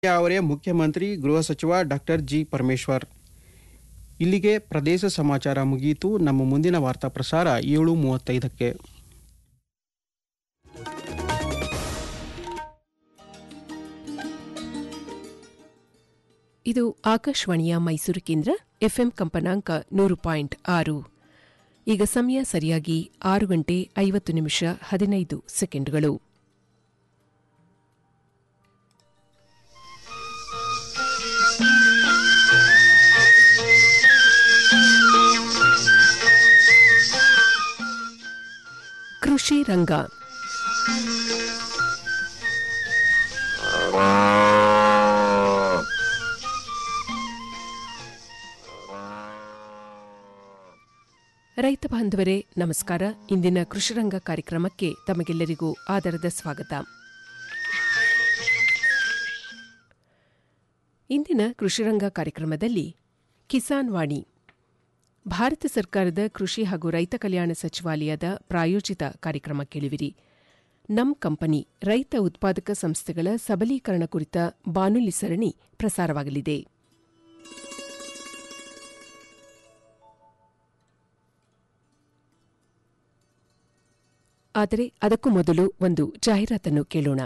ಅವರೇ ಮುಖ್ಯಮಂತ್ರಿ ಗೃಹ ಸಚಿವ ಡಾಕ್ಟರ್ ಜಿ ಪರಮೇಶ್ವರ್ ಇಲ್ಲಿಗೆ ಪ್ರದೇಶ ಸಮಾಚಾರ ಮುಗಿಯಿತು ನಮ್ಮ ಮುಂದಿನ ವಾರ್ತಾ ಪ್ರಸಾರ ಏಳು ಮೂವತ್ತೈದಕ್ಕೆ ಇದು ಆಕಾಶವಾಣಿಯ ಮೈಸೂರು ಕೇಂದ್ರ ಎಫ್ಎಂ ಕಂಪನಾಂಕ ನೂರು ಪಾಯಿಂಟ್ ಆರು ಈಗ ಸಮಯ ಸರಿಯಾಗಿ ಆರು ಗಂಟೆ ಐವತ್ತು ನಿಮಿಷ ಹದಿನೈದು ಸೆಕೆಂಡ್ಗಳು ಕೃಷಿ ರಂಗ ರೈತ ಬಾಂಧವರೇ ನಮಸ್ಕಾರ ಇಂದಿನ ಕೃಷಿರಂಗ ಕಾರ್ಯಕ್ರಮಕ್ಕೆ ತಮಗೆಲ್ಲರಿಗೂ ಆದರದ ಸ್ವಾಗತ ಇಂದಿನ ಕೃಷಿರಂಗ ಕಾರ್ಯಕ್ರಮದಲ್ಲಿ ಕಿಸಾನ್ ವಾಣಿ ಭಾರತ ಸರ್ಕಾರದ ಕೃಷಿ ಹಾಗೂ ರೈತ ಕಲ್ಯಾಣ ಸಚಿವಾಲಯದ ಪ್ರಾಯೋಜಿತ ಕಾರ್ಯಕ್ರಮ ಕೇಳುವಿರಿ ನಮ್ ಕಂಪನಿ ರೈತ ಉತ್ಪಾದಕ ಸಂಸ್ಥೆಗಳ ಸಬಲೀಕರಣ ಕುರಿತ ಬಾನುಲಿ ಸರಣಿ ಪ್ರಸಾರವಾಗಲಿದೆ ಆದರೆ ಅದಕ್ಕೂ ಮೊದಲು ಒಂದು ಜಾಹೀರಾತನ್ನು ಕೇಳೋಣ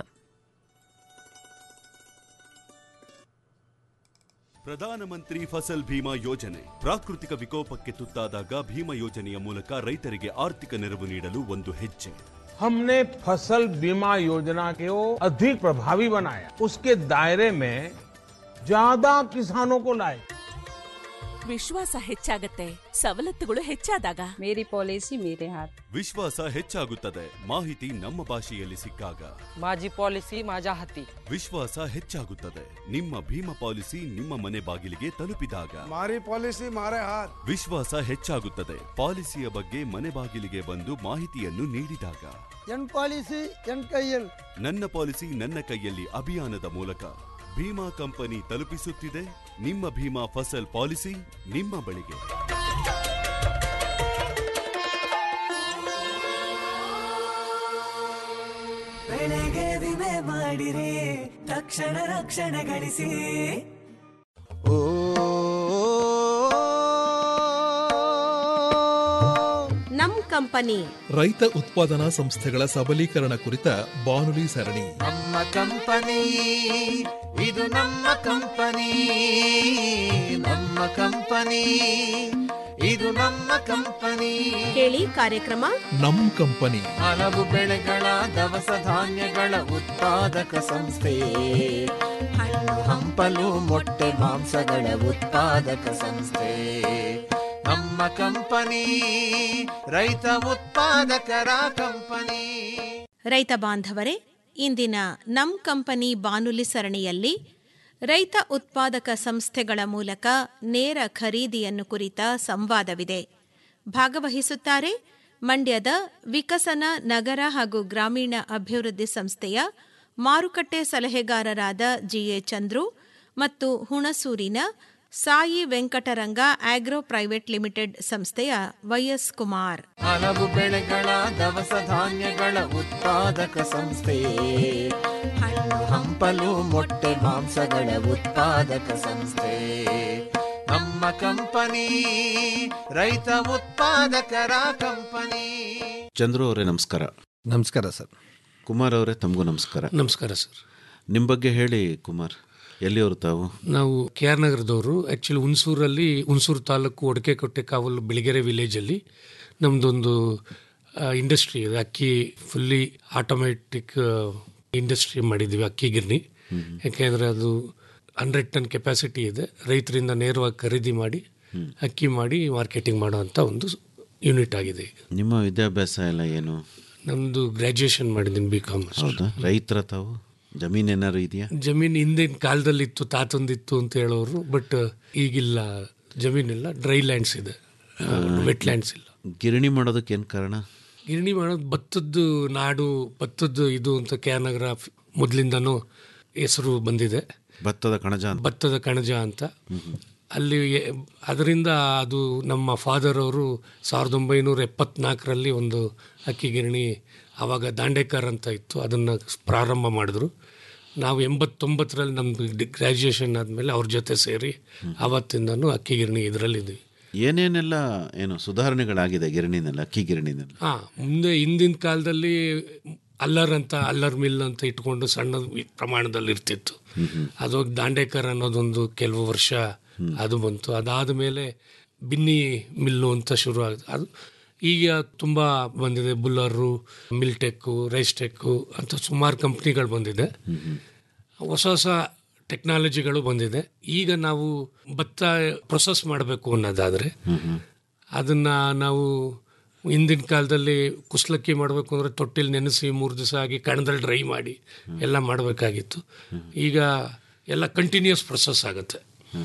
ಪ್ರಧಾನಮಂತ್ರಿ ಫಸಲ್ ಭೀಮಾ ಯೋಜನೆ ಪ್ರಾಕೃತಿಕ ವಿಕೋಪಕ್ಕೆ ತುತ್ತಾದಾಗ ಭೀಮಾ ಯೋಜನೆಯ ಮೂಲಕ ರೈತರಿಗೆ ಆರ್ಥಿಕ ನೆರವು ನೀಡಲು ಒಂದು ಹೆಜ್ಜೆ हमने फसल बीमा योजना को अधिक प्रभावी बनाया उसके दायरे में ज्यादा किसानों को लाए ವಿಶ್ವಾಸ ಹೆಚ್ಚಾಗತ್ತೆ ಸವಲತ್ತುಗಳು ಹೆಚ್ಚಾದಾಗ मेरी पॉलिसी मेरे हाथ ವಿಶ್ವಾಸ ಹೆಚ್ಚಾಗುತ್ತದೆ ಮಾಹಿತಿ ನಮ್ಮ ಭಾಷೆಯಲ್ಲಿ ಸಿಕ್ಕಾಗ माझी पॉलिसी माझ्या हाती ವಿಶ್ವಾಸ ಹೆಚ್ಚಾಗುತ್ತದೆ ನಿಮ್ಮ ಭೀಮಾ ಪಾಲಿಸಿ ನಿಮ್ಮ ಮನೆ ಬಾಗಿಲಿಗೆ ತಲುಪಿದಾಗ મારી પોલિસી મારે હાથ ವಿಶ್ವಾಸ ಹೆಚ್ಚಾಗುತ್ತದೆ ಪಾಲಿಸಿಯ ಬಗ್ಗೆ ಮನೆ ಬಾಗಿಲಿಗೆ ಬಂದು ಮಾಹಿತಿಯನ್ನು ನೀಡಿದಾಗ ಎನ್ ಪಾಲಿಸಿ ಎನ್ ಕೈಯಲ್ ನನ್ನ ಪಾಲಿಸಿ ನನ್ನ ಕೈಯಲ್ಲಿ ಅಭಿಯಾನದ ಮೂಲಕ ಭೀಮಾ ಕಂಪನಿ ತಲುಪಿಸುತ್ತಿದೆ ನಿಮ್ಮ ಭೀಮಾ ಫಸಲ್ ಪಾಲಿಸಿ ನಿಮ್ಮ ಬಳಿಗೆ ಬೆಳೆಗೆ ವಿಮೆ ಮಾಡಿರಿ ತಕ್ಷಣ ರಕ್ಷಣೆ ಗಳಿಸಿ ನಮ್ ಕಂಪನಿ ರೈತ ಉತ್ಪಾದನಾ ಸಂಸ್ಥೆಗಳ ಸಬಲೀಕರಣ ಕುರಿತ ಬಾನುಲಿ ಸರಣಿ ನಮ್ಮ ಕಂಪನಿ ಇದು ನಮ್ಮ ಕಂಪನಿ ನಮ್ಮ ಕಂಪನಿ ಇದು ನಮ್ಮ ಕಂಪನಿ ಕೇಳಿ ಕಾರ್ಯಕ್ರಮ ನಮ್ ಕಂಪನಿ ಹಲವು ಬೆಳೆಗಳ ದವಸ ಧಾನ್ಯಗಳ ಉತ್ಪಾದಕ ಸಂಸ್ಥೆ ಹಣ್ಣು ಹಂಪಲು ಮೊಟ್ಟೆ ಮಾಂಸಗಳ ಉತ್ಪಾದಕ ಸಂಸ್ಥೆ ನಮ್ಮ ಕಂಪನಿ ರೈತ ಉತ್ಪಾದಕರ ಕಂಪನಿ ರೈತ ಬಾಂಧವರೇ ಇಂದಿನ ನಮ್ ಕಂಪನಿ ಬಾನುಲಿ ಸರಣಿಯಲ್ಲಿ ರೈತ ಉತ್ಪಾದಕ ಸಂಸ್ಥೆಗಳ ಮೂಲಕ ನೇರ ಖರೀದಿಯನ್ನು ಕುರಿತ ಸಂವಾದವಿದೆ ಭಾಗವಹಿಸುತ್ತಾರೆ ಮಂಡ್ಯದ ವಿಕಸನ ನಗರ ಹಾಗೂ ಗ್ರಾಮೀಣ ಅಭಿವೃದ್ಧಿ ಸಂಸ್ಥೆಯ ಮಾರುಕಟ್ಟೆ ಸಲಹೆಗಾರರಾದ ಜಿಎ ಚಂದ್ರು ಮತ್ತು ಹುಣಸೂರಿನ Sai Venkataranga agro private limited ಸಂಸ್ಥೆಯ ವೈಎಸ್ ಕುಮಾರ್ ಹಲವು ಬೆಳೆಗಳ ದವಸ ಧಾನ್ಯಗಳ ಉತ್ಪಾದಕ ಸಂಸ್ಥೆ ಹಣ್ಣು ಹಂಪಲು ಮೊಟ್ಟೆ ಮಾಂಸಗಳ ಉತ್ಪಾದಕ ಸಂಸ್ಥೆ ನಮ್ಮ ಕಂಪನಿ ರೈತ ಉತ್ಪಾದಕರ ಕಂಪನಿ ಚಂದ್ರು ಅವರೇ ನಮಸ್ಕಾರ ನಮಸ್ಕಾರ ಸರ್ ಕುಮಾರ್ ಅವರೇ ತಮಗೂ ನಮಸ್ಕಾರ ನಮಸ್ಕಾರ ಸರ್ ನಿಮ್ಮ ಬಗ್ಗೆ ಹೇಳಿ ಕುಮಾರ್ ಎಲ್ಲಿಯವರು ತಾವು ನಾವು ಕೆ ಆರ್ ನಗರದವರು ಆ್ಯಕ್ಚುಲಿ ಹುಣಸೂರಲ್ಲಿ ಹುಣಸೂರು ತಾಲೂಕು ಒಡಕೆಕೊಟ್ಟೆ ಕಾವಲು ಬಿಳಿಗೆರೆ ವಿಲೇಜಲ್ಲಿ ನಮ್ಮದೊಂದು ಇಂಡಸ್ಟ್ರಿ ಇದೆ ಅಕ್ಕಿ ಫುಲ್ಲಿ ಆಟೋಮೆಟಿಕ್ ಇಂಡಸ್ಟ್ರಿ ಮಾಡಿದ್ದೀವಿ ಅಕ್ಕಿ ಗಿರಣಿ ಯಾಕೆಂದರೆ ಅದು ಹಂಡ್ರೆಡ್ ಟನ್ ಕೆಪಾಸಿಟಿ ಇದೆ ರೈತರಿಂದ ನೇರವಾಗಿ ಖರೀದಿ ಮಾಡಿ ಅಕ್ಕಿ ಮಾಡಿ ಮಾರ್ಕೆಟಿಂಗ್ ಮಾಡುವಂಥ ಒಂದು ಯೂನಿಟ್ ಆಗಿದೆ ನಿಮ್ಮ ವಿದ್ಯಾಭ್ಯಾಸ ಎಲ್ಲ ಏನು ನಮ್ಮದು ಗ್ರ್ಯಾಜುಯೇಷನ್ ಮಾಡಿದ್ದೀನಿ ಬಿ ಕಾಮರ್ಸ್ ಹೌದಾ ರೈತರ ತಾವು ಜಮೀನ್ ಏನಾದ್ರು ಇದೆಯಾ ಜಮೀನು ಹಿಂದಿನ ಕಾಲದಲ್ಲಿತ್ತು ತಾತಂದಿತ್ತು ಅಂತ ಹೇಳೋರು ಬಟ್ ಈಗಿಲ್ಲ ಜಮೀನಿಲ್ಲ ಡ್ರೈ ಲ್ಯಾಂಡ್ಸ್ ಇದೆ ವೆಟ್ ಲ್ಯಾಂಡ್ಸ್ ಇಲ್ಲ ಗಿರಣಿ ಮಾಡೋದಕ್ಕೆ ಏನು ಕಾರಣ ಗಿರಣಿ ಮಾಡೋದು ಭತ್ತದ್ದು ನಾಡು ಭತ್ತದ್ದು ಇದು ಅಂತ ಕೆ ಆರ್ ನಗರ ಮೊದಲಿಂದನೂ ಹೆಸರು ಬಂದಿದೆ ಭತ್ತದ ಕಣಜ ಅಂತ ಭತ್ತದ ಕಣಜ ಅಂತ ಅಲ್ಲಿ ಎ- ಅದರಿಂದ ಅದು ನಮ್ಮ ಫಾದರ್ ಅವರು ಸಾವಿರದ ಒಂಬೈನೂರ ಎಪ್ಪತ್ನಾಲ್ಕರಲ್ಲಿ ಒಂದು ಅಕ್ಕಿ ಗಿರಣಿ ಆವಾಗ ದಾಂಡೇಕರ್ ಅಂತ ಇತ್ತು ಅದನ್ನು ಪ್ರಾರಂಭ ಮಾಡಿದ್ರು ನಾವು ಎಂಬತ್ತೊಂಬತ್ತರಲ್ಲಿ ನಮ್ಮದು ಗ್ರ್ಯಾಜುಯೇಷನ್ ಆದಮೇಲೆ ಅವ್ರ ಜೊತೆ ಸೇರಿ ಆವತ್ತಿಂದನೂ ಅಕ್ಕಿ ಗಿರಣಿ ಇದರಲ್ಲಿದ್ದೀವಿ ಏನೇನೆಲ್ಲ ಏನು ಸುಧಾರಣೆಗಳಾಗಿದೆ ಗಿರಣಿನಲ್ಲಿ ಅಕ್ಕಿ ಗಿರಣಿನಲ್ಲಿ ಹಾಂ ಮುಂದೆ ಹಿಂದಿನ ಕಾಲದಲ್ಲಿ ಅಲ್ಲರ್ ಅಂತ ಅಲ್ಲರ್ ಮಿಲ್ ಅಂತ ಇಟ್ಕೊಂಡು ಸಣ್ಣ ಪ್ರಮಾಣದಲ್ಲಿ ಇರ್ತಿತ್ತು ಅದು ದಾಂಡೇಕರ್ ಅನ್ನೋದೊಂದು ಕೆಲವು ವರ್ಷ ಅದು ಬಂತು ಅದಾದ ಮೇಲೆ ಬಿನ್ನಿ ಮಿಲ್ಲು ಅಂತ ಶುರು ಆಗಿದೆ ಅದು ಈಗ ತುಂಬ ಬಂದಿದೆ ಬುಲ್ಲರು ಮಿಲ್ಟೆಕ್ಕು ರೈಸ್ಟೆಕ್ಕು ಅಂತ ಸುಮಾರು ಕಂಪ್ನಿಗಳು ಬಂದಿದೆ ಹೊಸ ಹೊಸ ಟೆಕ್ನಾಲಜಿಗಳು ಬಂದಿದೆ ಈಗ ನಾವು ಭತ್ತ ಪ್ರೊಸೆಸ್ ಮಾಡಬೇಕು ಅನ್ನೋದಾದರೆ ಅದನ್ನು ನಾವು ಹಿಂದಿನ ಕಾಲದಲ್ಲಿ ಕುಸ್ಲಕ್ಕಿ ಮಾಡಬೇಕು ಅಂದರೆ ತೊಟ್ಟಿಲಿ ನೆನೆಸಿ ಮೂರು ದಿವಸ ಆಗಿ ಕಣದಲ್ಲಿ ಡ್ರೈ ಮಾಡಿ ಎಲ್ಲ ಮಾಡಬೇಕಾಗಿತ್ತು ಈಗ ಎಲ್ಲ ಕಂಟಿನ್ಯೂಸ್ ಪ್ರೊಸೆಸ್ ಆಗುತ್ತೆ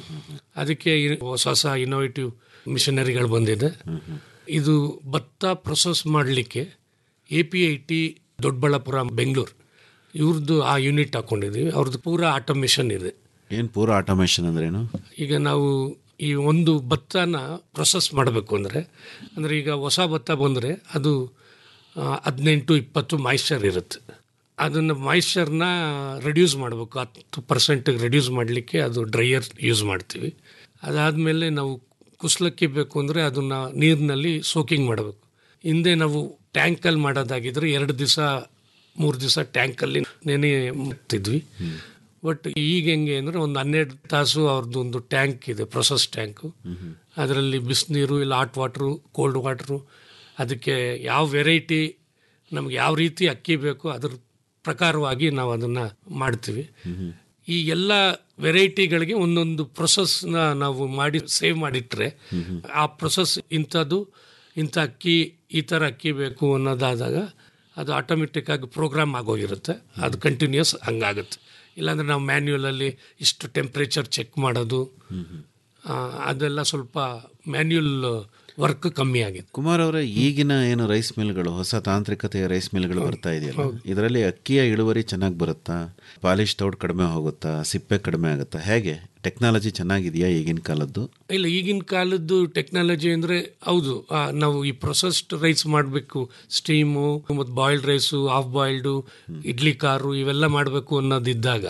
ಅದಕ್ಕೆ ಈ ಹೊಸ ಹೊಸ ಇನೋವೇಟಿವ್ ಮಿಷನರಿಗಳು ಬಂದಿದೆ ಇದು ಭತ್ತ ಪ್ರೊಸೆಸ್ ಮಾಡಲಿಕ್ಕೆ A P I T Doddaballapur Bengaluru ಇವ್ರದ್ದು ಆ ಯೂನಿಟ್ ಹಾಕೊಂಡಿದ್ದೀವಿ ಅವ್ರದ್ದು ಪೂರಾ ಆಟೋಮೇಷನ್ ಇದೆ ಏನು ಪೂರ ಆಟೋಮೇಷನ್ ಅಂದ್ರೇನು ಈಗ ನಾವು ಈ ಒಂದು ಭತ್ತನ ಪ್ರೊಸೆಸ್ ಮಾಡಬೇಕು ಅಂದರೆ ಅಂದರೆ ಈಗ ಹೊಸ ಭತ್ತ ಬಂದರೆ ಅದು ಆ, ಹದಿನೆಂಟು ಇಪ್ಪತ್ತು ಮಾಯ್ಶ್ಚರ್ ಇರುತ್ತೆ ಅದನ್ನು ಮಾಯ್ಶ್ಚರ್ನ ರೆಡ್ಯೂಸ್ ಮಾಡಬೇಕು ಹತ್ತು ಪರ್ಸೆಂಟಿಗೆ ರೆಡ್ಯೂಸ್ ಮಾಡಲಿಕ್ಕೆ ಅದು ಡ್ರೈಯರ್ ಯೂಸ್ ಮಾಡ್ತೀವಿ ಅದಾದಮೇಲೆ ನಾವು ಕುಸ್ಲಕ್ಕಿ ಬೇಕು ಅಂದರೆ ಅದನ್ನು ನೀರಿನಲ್ಲಿ ಸೋಕಿಂಗ್ ಮಾಡಬೇಕು ಹಿಂದೆ ನಾವು ಟ್ಯಾಂಕಲ್ಲಿ ಮಾಡೋದಾಗಿದ್ರೆ ಎರಡು ದಿವಸ ಮೂರು ದಿವಸ ಟ್ಯಾಂಕಲ್ಲಿ ನೆನೆ ಮಾಡ್ತಿದ್ವಿ ಬಟ್ ಈಗ ಹೆಂಗೆ ಅಂದರೆ ಒಂದು ಹನ್ನೆರಡು ತಾಸು ಅವ್ರದ್ದು ಒಂದು ಟ್ಯಾಂಕ್ ಇದೆ ಪ್ರೊಸೆಸ್ ಟ್ಯಾಂಕು ಅದರಲ್ಲಿ ಬಿಸಿನೀರು ಇಲ್ಲ ಹಾಟ್ ವಾಟ್ರು ಕೋಲ್ಡ್ ವಾಟ್ರು ಅದಕ್ಕೆ ಯಾವ ವೆರೈಟಿ ನಮ್ಗೆ ಯಾವ ರೀತಿ ಅಕ್ಕಿ ಬೇಕು ಅದ್ರ ಪ್ರಕಾರವಾಗಿ ನಾವು ಅದನ್ನು ಮಾಡ್ತೀವಿ ಈ ಎಲ್ಲ ವೆರೈಟಿಗಳಿಗೆ ಒಂದೊಂದು ಪ್ರೊಸೆಸ್ನ ನಾವು ಮಾಡಿ ಸೇವ್ ಮಾಡಿಟ್ರೆ ಆ ಪ್ರೊಸೆಸ್ ಇಂಥದ್ದು ಇಂಥ ಅಕ್ಕಿ ಈ ಥರ ಅಕ್ಕಿ ಬೇಕು ಅನ್ನೋದಾದಾಗ ಅದು ಆಟೋಮೆಟಿಕ್ ಆಗಿ ಪ್ರೋಗ್ರಾಮ್ ಆಗೋಗಿರುತ್ತೆ ಅದು ಕಂಟಿನ್ಯೂಸ್ ಹಂಗಾಗುತ್ತೆ ಇಲ್ಲಾಂದ್ರೆ ನಾವು ಮ್ಯಾನ್ಯುಯಲಲ್ಲಿ ಇಷ್ಟು ಟೆಂಪ್ರೇಚರ್ ಚೆಕ್ ಮಾಡೋದು ಆ, ಅದೆಲ್ಲ ಸ್ವಲ್ಪ ಮ್ಯಾನ್ಯುಯಲ್ ವರ್ಕ್ ಕಮ್ಮಿ ಆಗಿದೆ ಕುಮಾರ್ ಅವರೇ ಈಗಿನ ಏನು ರೈಸ್ ಮಿಲ್ಗಳು ಹೊಸ ತಾಂತ್ರಿಕತೆಯ ರೈಸ್ ಮಿಲ್ಗಳು ಬರ್ತಾ ಇದೆಯಲ್ಲ ಇದರಲ್ಲಿ ಅಕ್ಕಿಯ ಇಳುವರಿ ಚೆನ್ನಾಗಿ ಬರುತ್ತಾ ಪಾಲಿಶ್ ತೌಡ್ ಕಡಿಮೆ ಹೋಗುತ್ತಾ ಸಿಪ್ಪೆ ಕಡಿಮೆ ಆಗುತ್ತಾ ಹೇಗೆ ಟೆಕ್ನಾಲಜಿ ಚೆನ್ನಾಗಿದೆಯಾ ಈಗಿನ ಕಾಲದ್ದು ಇಲ್ಲ ಈಗಿನ ಕಾಲದ್ದು ಟೆಕ್ನಾಲಜಿ ಅಂದರೆ ಹೌದು ಆ, ನಾವು ಈ ಪ್ರೊಸೆಸ್ಡ್ ರೈಸ್ ಮಾಡಬೇಕು ಸ್ಟೀಮು ಮತ್ತು boiled rice half boiled idli ಕಾರು ಇವೆಲ್ಲ ಮಾಡಬೇಕು ಅನ್ನೋದಿದ್ದಾಗ